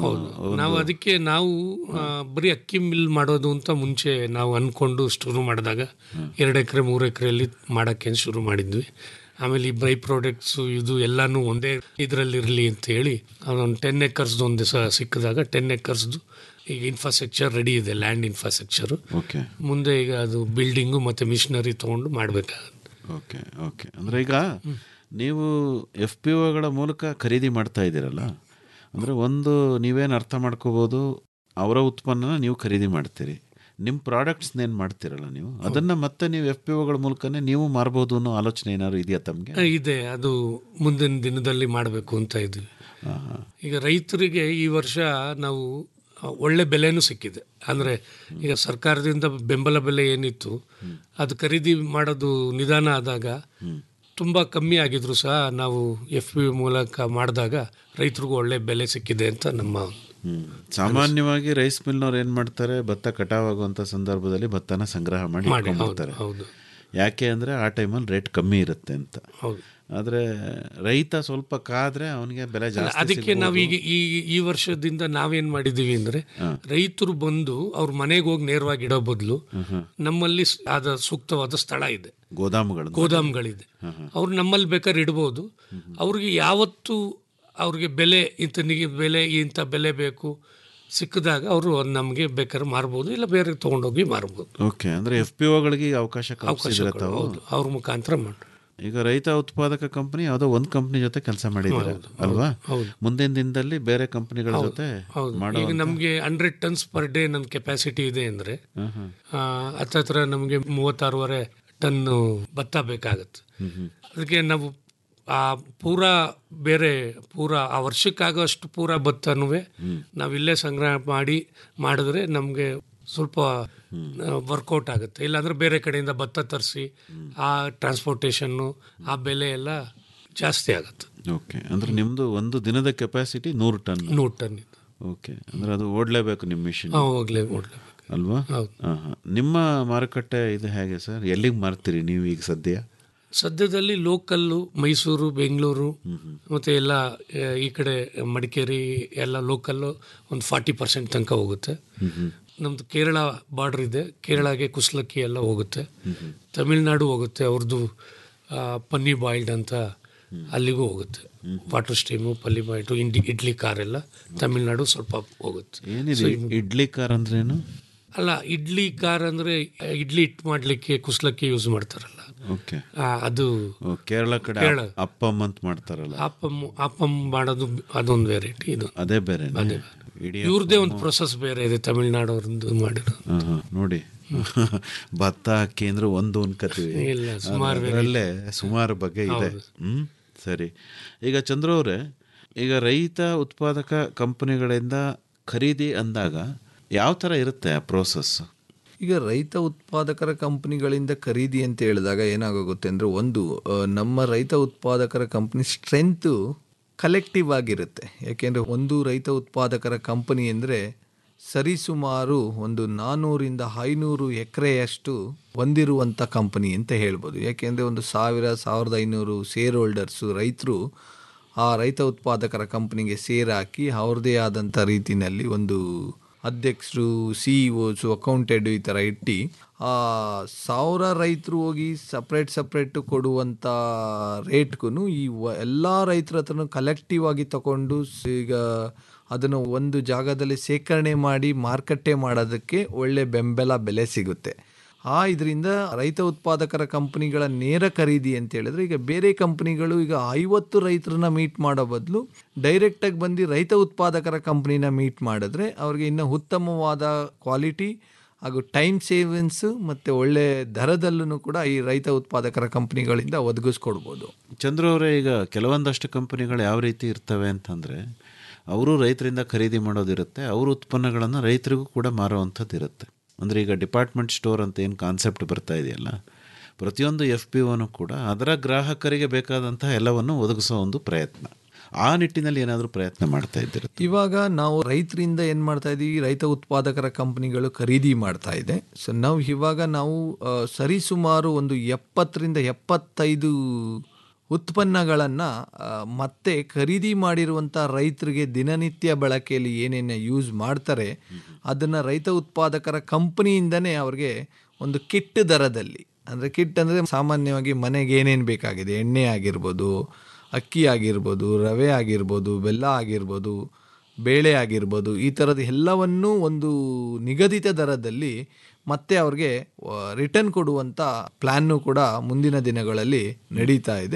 ನಾವು ಅದಕ್ಕೆ ನಾವು ಆ, ಬರೀ ಅಕ್ಕಿ ಮಿಲ್ ಮಾಡೋದು ಅಂತ ಮುಂಚೆ ನಾವು ಅನ್ಕೊಂಡು ಶುರು ಮಾಡಿದಾಗ ಎರಡು ಎಕರೆ ಮೂರು ಎಕರೆಯಲ್ಲಿ ಮಾಡೋಕ್ಕೆ ಶುರು ಮಾಡಿದ್ವಿ ಆಮೇಲೆ ಈ ಬೈ ಪ್ರಾಡಕ್ಟ್ಸ್ ಇದು ಎಲ್ಲಾನು ಒಂದೇ ಇದರಲ್ಲಿ ಇರಲಿ ಅಂತ ಹೇಳಿ ಅದೊಂದು ಟೆನ್ ಎಕರ್ಸ್ದು ಒಂದು ದಿವಸ ಸಿಕ್ಕಿದಾಗ ಟೆನ್ ಎಕರ್ಸ್ದು ಈಗ ಇನ್ಫ್ರಾಸ್ಟ್ರಕ್ಚರ್ ರೆಡಿ ಇದೆ ಲ್ಯಾಂಡ್ ಇನ್ಫ್ರಾಸ್ಟ್ರಕ್ಚರು ಓಕೆ ಮುಂದೆ ಈಗ ಅದು ಬಿಲ್ಡಿಂಗು ಮತ್ತು ಮಿಷನರಿ ತೊಗೊಂಡು ಮಾಡಬೇಕಾಗುತ್ತೆ ಓಕೆ ಓಕೆ ಅಂದ್ರೆ ಈಗ ನೀವು ಎಫ್ ಪಿ ಒಗಳ ಮೂಲಕ ಖರೀದಿ ಮಾಡ್ತಾ ಇದ್ದೀರಲ್ಲ ಅಂದ್ರೆ ಒಂದು ನೀವೇನು ಅರ್ಥ ಮಾಡ್ಕೋಬೋದು ಅವರ ಉತ್ಪನ್ನನ ನೀವು ಖರೀದಿ ಮಾಡ್ತೀರಿ ನಿಮ್ಮ ಪ್ರಾಡಕ್ಟ್ಸ್ನೇನು ಮಾಡ್ತೀರಲ್ಲ ನೀವು ಅದನ್ನ ಮತ್ತೆ ನೀವು ಎಫ್ ಪಿ ಒಗಳ ಮೂಲಕನೇ ನೀವು ಮಾರ್ಬೋದು ಅನ್ನೋ ಆಲೋಚನೆ ಏನಾದ್ರು ಇದೆಯಾ ತಮಗೆ ಆ, ಇದೆ ಅದು ಮುಂದಿನ ದಿನದಲ್ಲಿ ಮಾಡಬೇಕು ಅಂತ ಇದ್ವಿ ಈಗ ರೈತರಿಗೆ ಈ ವರ್ಷ ನಾವು ಆ, ಒಳ್ಳೆ ಬೆಲೆನೂ ಸಿಕ್ಕಿದೆ ಅಂದರೆ ಈಗ ಸರ್ಕಾರದಿಂದ ಬೆಂಬಲ ಬೆಲೆ ಏನಿತ್ತು ಅದು ಖರೀದಿ ಮಾಡೋದು ನಿಧಾನ ಆದಾಗ ತುಂಬ ಕಮ್ಮಿ ಆಗಿದ್ರು ಸಹ ನಾವು ಎಫ್ ಪಿ ಮೂಲಕ ಮಾಡಿದಾಗ ರೈತರಿಗೂ ಒಳ್ಳೆ ಬೆಲೆ ಸಿಕ್ಕಿದೆ ಅಂತ ನಮ್ಮ ಹ್ಮ್. ಸಾಮಾನ್ಯವಾಗಿ ರೈಸ್ ಮಿಲ್ನವ್ರು ಏನು ಮಾಡ್ತಾರೆ ಭತ್ತ ಕಟಾವಾಗುವಂಥ ಸಂದರ್ಭದಲ್ಲಿ ಭತ್ತನ ಸಂಗ್ರಹ ಮಾಡಿ ಮಾಡಿ, ಹೌದು, ಇಟ್ಕೊಂಡ್ಬಿಡ್ತಾರೆ ಹೌದು. ಯಾಕೆ ಅಂದರೆ ಆ ಟೈಮಲ್ಲಿ ರೇಟ್ ಕಮ್ಮಿ ಇರುತ್ತೆ ಅಂತ ಹೌದು. ಆದರೆ ರೈತ ಸ್ವಲ್ಪ ಕಾದ್ರೆ ಅವನಿಗೆ ಬೆಲೆ ಅಲ್ಲ, ಜಾಸ್ತಿ ಅದಕ್ಕೆ ನಾವು ಈಗ ಈ ಈ ವರ್ಷದಿಂದ ನಾವೇನ್ ಮಾಡಿದೀವಿ ಅಂದ್ರೆ ರೈತರು ಬಂದು ಅವ್ರ ಮನೆಗೆ ಹೋಗಿ ನೇರವಾಗಿ ಇಡೋ ಬದಲು ನಮ್ಮಲ್ಲಿ ಸ್- ಆದ ಸೂಕ್ತವಾದ ಸ್ಥಳ ಇದೆ ಗೋದಾಮುಗಳು ಗೋದಾಮ್ಗಳಿದೆ ಅವ್ರು ನಮ್ಮಲ್ಲಿ ಬೇಕಾದ್ರೆ ಇಡ್ಬೋದು ಅವ್ರಿಗೆ ಯಾವತ್ತು ಅವ್ರಿಗೆ ಬೆಲೆ ಇಂಥ ನಿಗೆ ಬೆಲೆ ಇಂಥ ಬೆಲೆ ಬೇಕು ಸಿಕ್ಕಿದಾಗ ಅವರು ನಮಗೆ ಬೇಕಾದ್ರೆ ಮಾರ್ಬೋದು ಇಲ್ಲ ಬೇರೆ ತೊಗೊಂಡೋಗಿ ಮಾರ್ಬೋದು ಓಕೆ ಅಂದರೆ ಎಫ್ ಪಿ ಒಗಳಿಗೆ ಅವಕಾಶ ಕಲ್ಪಿಸಿದ್ರೆ ಅವಕಾಶಗಳು ತಾವು ಹೌದು ಅವ್ರ ಮುಖಾಂತರ ಮಾಡಿ ಈಗ ರೈತ ಉತ್ಪಾದಕ ಕಂಪನಿ ಯಾವುದೋ ಒಂದು ಕಂಪನಿ ಜೊತೆ ಕೆಲಸ ಮಾಡಿದ್ದಾರೆ ಹೌದು, ಅಲ್ವಾ ಹೌದು. ಮುಂದಿನ ದಿನದಲ್ಲಿ ಬೇರೆ ಕಂಪನಿಗಳ ಹೌದು, ಜೊತೆ ಹೌದು ಮಾಡೋ ಈಗ ನಮಗೆ ಹಂಡ್ರೆಡ್ ಟನ್ಸ್ ಪರ್ ಡೇ ನನ್ನ ಕೆಪಾಸಿಟಿ ಇದೆ ಅಂದ್ರೆ ಹ್ಮ್, ಹ್ಮ್. ಆ, ಹತ್ತತ್ರ ನಮಗೆ ಮೂವತ್ತಾರೂವರೆ ಟನ್ ಭತ್ತ ಬೇಕಾಗತ್ತೆ ಅದಕ್ಕೆ ನಾವು ಆ ಪೂರಾ ಬೇರೆ ಪೂರಾ ಆ ವರ್ಷಕ್ಕಾಗೋಷ್ಟು ಪೂರಾ ಭತ್ತನೂ ನಾವಿಲ್ಲೇ ಸಂಗ್ರಹ ಮಾಡಿ ಮಾಡಿದ್ರೆ ನಮಗೆ ಸ್ವಲ್ಪ ವರ್ಕೌಟ್ ಆಗುತ್ತೆ ಇಲ್ಲಾಂದ್ರೆ ಬೇರೆ ಕಡೆಯಿಂದ ಭತ್ತ ತರಿಸಿ ಆ ಟ್ರಾನ್ಸ್ಪೋರ್ಟೇಷನ್ನು ಆ ಬೆಲೆ ಎಲ್ಲ ಜಾಸ್ತಿ ಆಗುತ್ತೆ ಓಕೆ ಅಂದ್ರೆ ನಿಮ್ಮದು ಒಂದು ದಿನದ ಕೆಪಾಸಿಟಿ ನೂರು ಟನ್ ನೂರು ಟನ್ ಓಕೆ ಅಂದ್ರೆ ಅದು ಓಡಲೇಬೇಕು ನಿಮ್ಮ ಮಿಷಿನ್ ಹಾಂ ಹೋಗ್ಲೇ ಓಡ್ಲೇಬೇಕು ಅಲ್ವಾ ಹೌದು. ಹಾಂ ಹಾಂ ನಿಮ್ಮ ಮಾರುಕಟ್ಟೆ ಇದು ಹೇಗೆ ಸರ್ ಎಲ್ಲಿಗೆ ಮಾರ್ತೀರಿ ನೀವು ಈಗ ಸದ್ಯ ಸದ್ಯದಲ್ಲಿ ಲೋಕಲ್ಲು ಮೈಸೂರು ಬೆಂಗಳೂರು ಮತ್ತು ಎಲ್ಲ ಆ, ಈ ಕಡೆ ಮಡಿಕೇರಿ ಎಲ್ಲ ಲೋಕಲ್ಲು ಒಂದು ಫಾರ್ಟಿ ಪರ್ಸೆಂಟ್ ತನಕ ಹೋಗುತ್ತೆ ನಮ್ಮದು ಕೇರಳ ಬಾರ್ಡ್ರ್ ಇದೆ ಕೇರಳಗೆ ಕುಸ್ಲಕ್ಕಿ ಎಲ್ಲ ಹೋಗುತ್ತೆ ತಮಿಳ್ನಾಡು ಹೋಗುತ್ತೆ ಅವ್ರದ್ದು ಆ, ಪನ್ನಿ ಬಾಯ್ಲ್ಡ್ ಅಂತ ಅಲ್ಲಿಗೂ ಹೋಗುತ್ತೆ ವಾಟರ್ ಸ್ಟೀಮು ಪಲ್ಲಿ ಬಾಯ್ಲ್ಡು ಇಂಡಿ ಇಡ್ಲಿ ಕಾರ್ ಎಲ್ಲ ತಮಿಳ್ನಾಡು ಸ್ವಲ್ಪ ಹೋಗುತ್ತೆ ಏನಿದೆ So, ಇವ್- ಇಡ್ಲಿ ಕಾರ್ ಅಂದ್ರೇನು ಅಲ್ಲ ಇಡ್ಲಿ ಕಾರ್ ಅಂದರೆ ಇಡ್ಲಿ ಹಿಟ್ಟು ಮಾಡಲಿಕ್ಕೆ ಕುಸ್ಲಕ್ಕಿ ಯೂಸ್ ಮಾಡ್ತಾರಲ್ಲ ಓಕೆ ಆ, ಅದು ಓ, ಕೇರಳ ಕಡೆ ಕೇರಳ. ಅಪ್- ಅಪ್ಪಮ್ ಅಂತ ಮಾಡ್ತಾರಲ್ಲ ಆಪಮ್ ಆಪಮ್ ಮಾಡೋದು ಅದೊಂದು ವೆರೈಟಿ ಇದು ಅದೇ ಬೇರೆ ಅದೇ ಇಡೀ ಇವ್ರದ್ದೇ ಒಂದು ಪ್ರೊಸೆಸ್ ಬೇರೆ ಇದೆ ತಮಿಳ್ನಾಡು ಅವ್ರದ್ದು ಮಾಡಿರೋದು ಹಾಂ ಹಾಂ ನೋಡಿ ಭತ್ತ ಅಕ್ಕಿ ಅಂದ್ರೆ ಒಂದು ಅನ್ಕತೀವಿ ಇಲ್ಲ, ಸುಮಾರು ಅದರಲ್ಲೇ ಸುಮಾರು ಬಗ್ಗೆ ಇದೆ ಹೌದು. ಹ್ಮ್ ಸರಿ ಈಗ ಚಂದ್ರ ಅವರೇ ಈಗ ರೈತ ಉತ್ಪಾದಕ ಕಂಪನಿಗಳಿಂದ ಖರೀದಿ ಅಂದಾಗ ಯಾವ ಥರ ಇರುತ್ತೆ ಆ ಪ್ರೋಸೆಸ್ ಈಗ ರೈತ ಉತ್ಪಾದಕರ ಕಂಪ್ನಿಗಳಿಂದ ಖರೀದಿ ಅಂತ ಹೇಳಿದಾಗ ಏನಾಗೋಗುತ್ತೆ ಅಂದರೆ ಒಂದು ಆ, ನಮ್ಮ ರೈತ ಉತ್ಪಾದಕರ ಕಂಪ್ನಿ ಸ್ಟ್ರೆಂತು ಕಲೆಕ್ಟಿವ್ ಆಗಿರುತ್ತೆ ಯಾಕೆಂದರೆ ಒಂದು ರೈತ ಉತ್ಪಾದಕರ ಕಂಪನಿ ಅಂದರೆ ಸರಿಸುಮಾರು ಒಂದು ನಾನ್ನೂರಿಂದ ಐನೂರು ಎಕರೆಯಷ್ಟು ಹೊಂದಿರುವಂಥ ಕಂಪನಿ ಅಂತ ಹೇಳ್ಬೋದು ಯಾಕೆಂದರೆ ಒಂದು ಸಾವಿರ ಸಾವಿರದ ಐನೂರು ಶೇರ್ ಹೋಲ್ಡರ್ಸು ರೈತರು ಆ ರೈತ ಉತ್ಪಾದಕರ ಕಂಪನಿಗೆ ಸೇರ್ ಹಾಕಿ ಅವ್ರದ್ದೇ ಆದಂಥ ರೀತಿಯಲ್ಲಿ ಒಂದು ಅಧ್ಯಕ್ಷರು ಸಿ ಇಒಸು ಅಕೌಂಟೆಡ್ ಈ ಥರ ಇಟ್ಟು ಆ ಸಾವಿರ ರೈತರು ಹೋಗಿ ಸಪ್ರೇಟ್ ಸಪ್ರೇಟ್ ಕೊಡುವಂಥ ರೇಟ್ಗೂ ಈ ವ ಎಲ್ಲ ರೈತರ ಹತ್ರನೂ ಕಲೆಕ್ಟಿವ್ ಆಗಿ ತಗೊಂಡು ಸ್- ಈಗ ಅದನ್ನು ಒಂದು ಜಾಗದಲ್ಲಿ ಸೇಕರಣೆ ಮಾಡಿ ಮಾರುಕಟ್ಟೆ ಮಾಡೋದಕ್ಕೆ ಒಳ್ಳೆ ಬೆಂಬಲ ಬೆಲೆ ಸಿಗುತ್ತೆ ಆ ಇದರಿಂದ ರೈತ ಉತ್ಪಾದಕರ ಕಂಪನಿಗಳ ನೇರ ಖರೀದಿ ಅಂತ ಹೇಳಿದ್ರೆ ಈಗ ಬೇರೆ ಕಂಪನಿಗಳು ಈಗ ಐವತ್ತು ರೈತರನ್ನ ಮೀಟ್ ಮಾಡೋ ಬದಲು ಡೈರೆಕ್ಟಾಗಿ ಬಂದು ರೈತ ಉತ್ಪಾದಕರ ಕಂಪನಿನ ಮೀಟ್ ಮಾಡಿದ್ರೆ ಅವ್ರಿಗೆ ಇನ್ನೂ ಉತ್ತಮವಾದ ಕ್ವಾಲಿಟಿ ಹಾಗೂ ಟೈಮ್ ಸೇವಿಂಗ್ಸು ಮತ್ತು ಒಳ್ಳೆ ದರದಲ್ಲೂ ಕೂಡ ಈ ರೈತ ಉತ್ಪಾದಕರ ಕಂಪನಿಗಳಿಂದ ಒದಗಿಸ್ಕೊಡ್ಬೋದು ಚಂದ್ರ ಅವರೇ ಈಗ ಕೆಲವೊಂದಷ್ಟು ಕಂಪನಿಗಳು ಯಾವ ರೀತಿ ಇರ್ತವೆ ಅಂತಂದರೆ ಅವರು ರೈತರಿಂದ ಖರೀದಿ ಮಾಡೋದಿರುತ್ತೆ ಅವ್ರ ಉತ್ಪನ್ನಗಳನ್ನು ರೈತರಿಗೂ ಕೂಡ ಮಾರುವಂಥದ್ದು ಇರುತ್ತೆ ಅಂದರೆ ಈಗ ಡಿಪಾರ್ಟ್ಮೆಂಟ್ ಸ್ಟೋರ್ ಅಂತ ಏನು ಕಾನ್ಸೆಪ್ಟ್ ಬರ್ತಾ ಇದೆಯಲ್ಲ ಪ್ರತಿಯೊಂದು ಎಫ್ ಪಿ ಒನು ಕೂಡ ಅದರ ಗ್ರಾಹಕರಿಗೆ ಬೇಕಾದಂತಹ ಎಲ್ಲವನ್ನು ಒದಗಿಸೋ ಒಂದು ಪ್ರಯತ್ನ ಆ ನಿಟ್ಟಿನಲ್ಲಿ ಏನಾದರೂ ಪ್ರಯತ್ನ ಮಾಡ್ತಾ ಇದ್ದೀರ ಇವಾಗ ನಾವು ರೈತರಿಂದ ಏನು ಮಾಡ್ತಾ ಇದ್ದೀವಿ ರೈತ ಉತ್ಪಾದಕರ ಕಂಪನಿಗಳು ಖರೀದಿ ಮಾಡ್ತಾ ಇದೆ ಸೊ ನಾವು ಇವಾಗ ನಾವು ಆ, ಸರಿಸುಮಾರು ಒಂದು ಎಪ್ಪತ್ತರಿಂದ ಎಪ್ಪತ್ತೈದು ಉತ್ಪನ್ನಗಳನ್ನು ಮತ್ತೆ ಖರೀದಿ ಮಾಡಿರುವಂಥ ರೈತರಿಗೆ ದಿನನಿತ್ಯ ಬಳಕೆಯಲ್ಲಿ ಏನೇನು ಯೂಸ್ ಮಾಡ್ತಾರೆ ಅದನ್ನು ರೈತ ಉತ್ಪಾದಕರ ಕಂಪನಿಯಿಂದನೇ ಅವ್ರಿಗೆ ಒಂದು ಕಿಟ್ ದರದಲ್ಲಿ ಅಂದರೆ ಕಿಟ್ ಅಂದರೆ ಸಾಮಾನ್ಯವಾಗಿ ಮನೆಗೆ ಏನೇನು ಬೇಕಾಗಿದೆ ಎಣ್ಣೆ ಆಗಿರ್ಬೋದು ಅಕ್ಕಿ ಆಗಿರ್ಬೋದು ರವೆ ಆಗಿರ್ಬೋದು ಬೆಲ್ಲ ಆಗಿರ್ಬೋದು ಬೇಳೆ ಆಗಿರ್ಬೋದು ಈ ಥರದ ಎಲ್ಲವನ್ನೂ ಒಂದು ನಿಗದಿತ ದರದಲ್ಲಿ ಮತ್ತೆ ಅವ್ರಿಗೆ ರಿಟರ್ನ್ ಕೊಡುವಂಥ ಪ್ಲ್ಯಾನ್ನು ಕೂಡ ಮುಂದಿನ ದಿನಗಳಲ್ಲಿ ನಡೀತಾ ಇದೆ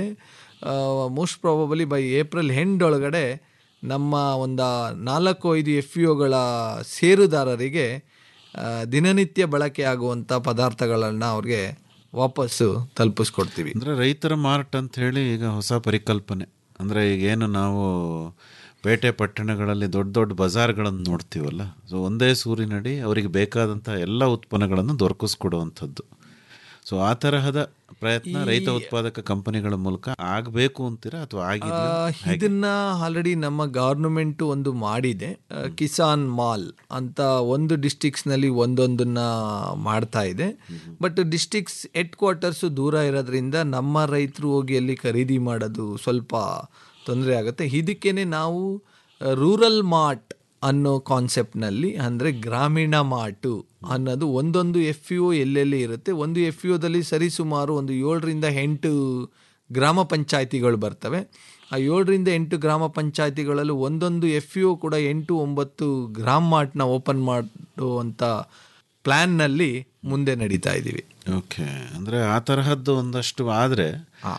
most probably by April end ಒಳಗಡೆ ನಮ್ಮ ಒಂದು ನಾಲ್ಕು ಐದು ಎಫ್ ಇ ಒಗಳ ಷೇರುದಾರರಿಗೆ ಆ, ದಿನನಿತ್ಯ ಬಳಕೆ ಆಗುವಂಥ ಪದಾರ್ಥಗಳನ್ನು ಅವ್ರಿಗೆ ವಾಪಸ್ಸು ತಲುಪಿಸ್ಕೊಡ್ತೀವಿ ಅಂದರೆ ರೈತರ ಮಾರ್ಟ್ ಅಂತ ಹೇಳಿ ಈಗ ಹೊಸ ಪರಿಕಲ್ಪನೆ ಅಂದರೆ ಈಗೇನು ನಾವು ಪೇಟೆ ಪಟ್ಟಣಗಳಲ್ಲಿ ದೊಡ್ಡ ದೊಡ್ಡ ಬಜಾರ್ಗಳನ್ನು ನೋಡ್ತೀವಲ್ಲ ಸೊ ಒಂದೇ ಸೂರಿನಡಿ ಅವರಿಗೆ ಬೇಕಾದಂಥ ಎಲ್ಲ ಉತ್ಪನ್ನಗಳನ್ನು ದೊರಕಿಸ್ಕೊಡುವಂಥದ್ದು ಸೊ ಆ ತರಹದ ಪ್ರಯತ್ನ ರೈತ ಉತ್ಪಾದಕ ಕಂಪನಿಗಳ ಮೂಲಕ ಆಗಬೇಕು ಅಂತೀರಾ ಅಥವಾ ಆಗಿದೆ ಆ, ಇದನ್ನ ಆಲ್ರೆಡಿ ನಮ್ಮ ಗವರ್ನಮೆಂಟ್ ಒಂದು ಮಾಡಿದೆ ಆ, ಕಿಸಾನ್ ಮಾಲ್ ಅಂತ ಒಂದು ಡಿಸ್ಟಿಕ್ಸ್ನಲ್ಲಿ ಒಂದೊಂದನ್ನ ಮಾಡ್ತಾ ಇದೆ ಬಟ್ ಡಿಸ್ಟಿಕ್ಸ್ ಹೆಡ್ ಕ್ವಾರ್ಟರ್ಸು ದೂರ ಇರೋದ್ರಿಂದ ನಮ್ಮ ರೈತರು ಹೋಗಿ ಅಲ್ಲಿ ಖರೀದಿ ಮಾಡೋದು ಸ್ವಲ್ಪ ತೊಂದರೆ ಆಗುತ್ತೆ ಇದಕ್ಕೇನೆ ನಾವು ರೂರಲ್ ಮಾರ್ಟ್ ಅನ್ನೋ ಕಾನ್ಸೆಪ್ಟ್ನಲ್ಲಿ ಅಂದರೆ ಗ್ರಾಮೀಣ ಮಾರ್ಟು ಅನ್ನೋದು ಒಂದೊಂದು ಎಫ್ ಯು ಎಲ್ಲೆಲ್ಲಿ ಇರುತ್ತೆ ಒಂದು ಎಫ್ ಯುದಲ್ಲಿ ಸರಿಸುಮಾರು ಒಂದು ಏಳರಿಂದ ಎಂಟು ಗ್ರಾಮ ಪಂಚಾಯಿತಿಗಳು ಬರ್ತವೆ ಆ ಏಳರಿಂದ ಎಂಟು ಗ್ರಾಮ ಪಂಚಾಯಿತಿಗಳಲ್ಲೂ ಒಂದೊಂದು ಎಫ್ ಯು ಕೂಡ ಎಂಟು ಒಂಬತ್ತು ಗ್ರಾಮ್ ಮಾರ್ಟ್ನ ಓಪನ್ ಮಾಡುವಂಥ ಪ್ಲ್ಯಾನ್ನಲ್ಲಿ ಮುಂದೆ ನಡೀತಾ ಇದ್ದೀವಿ ಓಕೆ ಅಂದರೆ ಆ ತರಹದ್ದು ಒಂದಷ್ಟು ಆದರೆ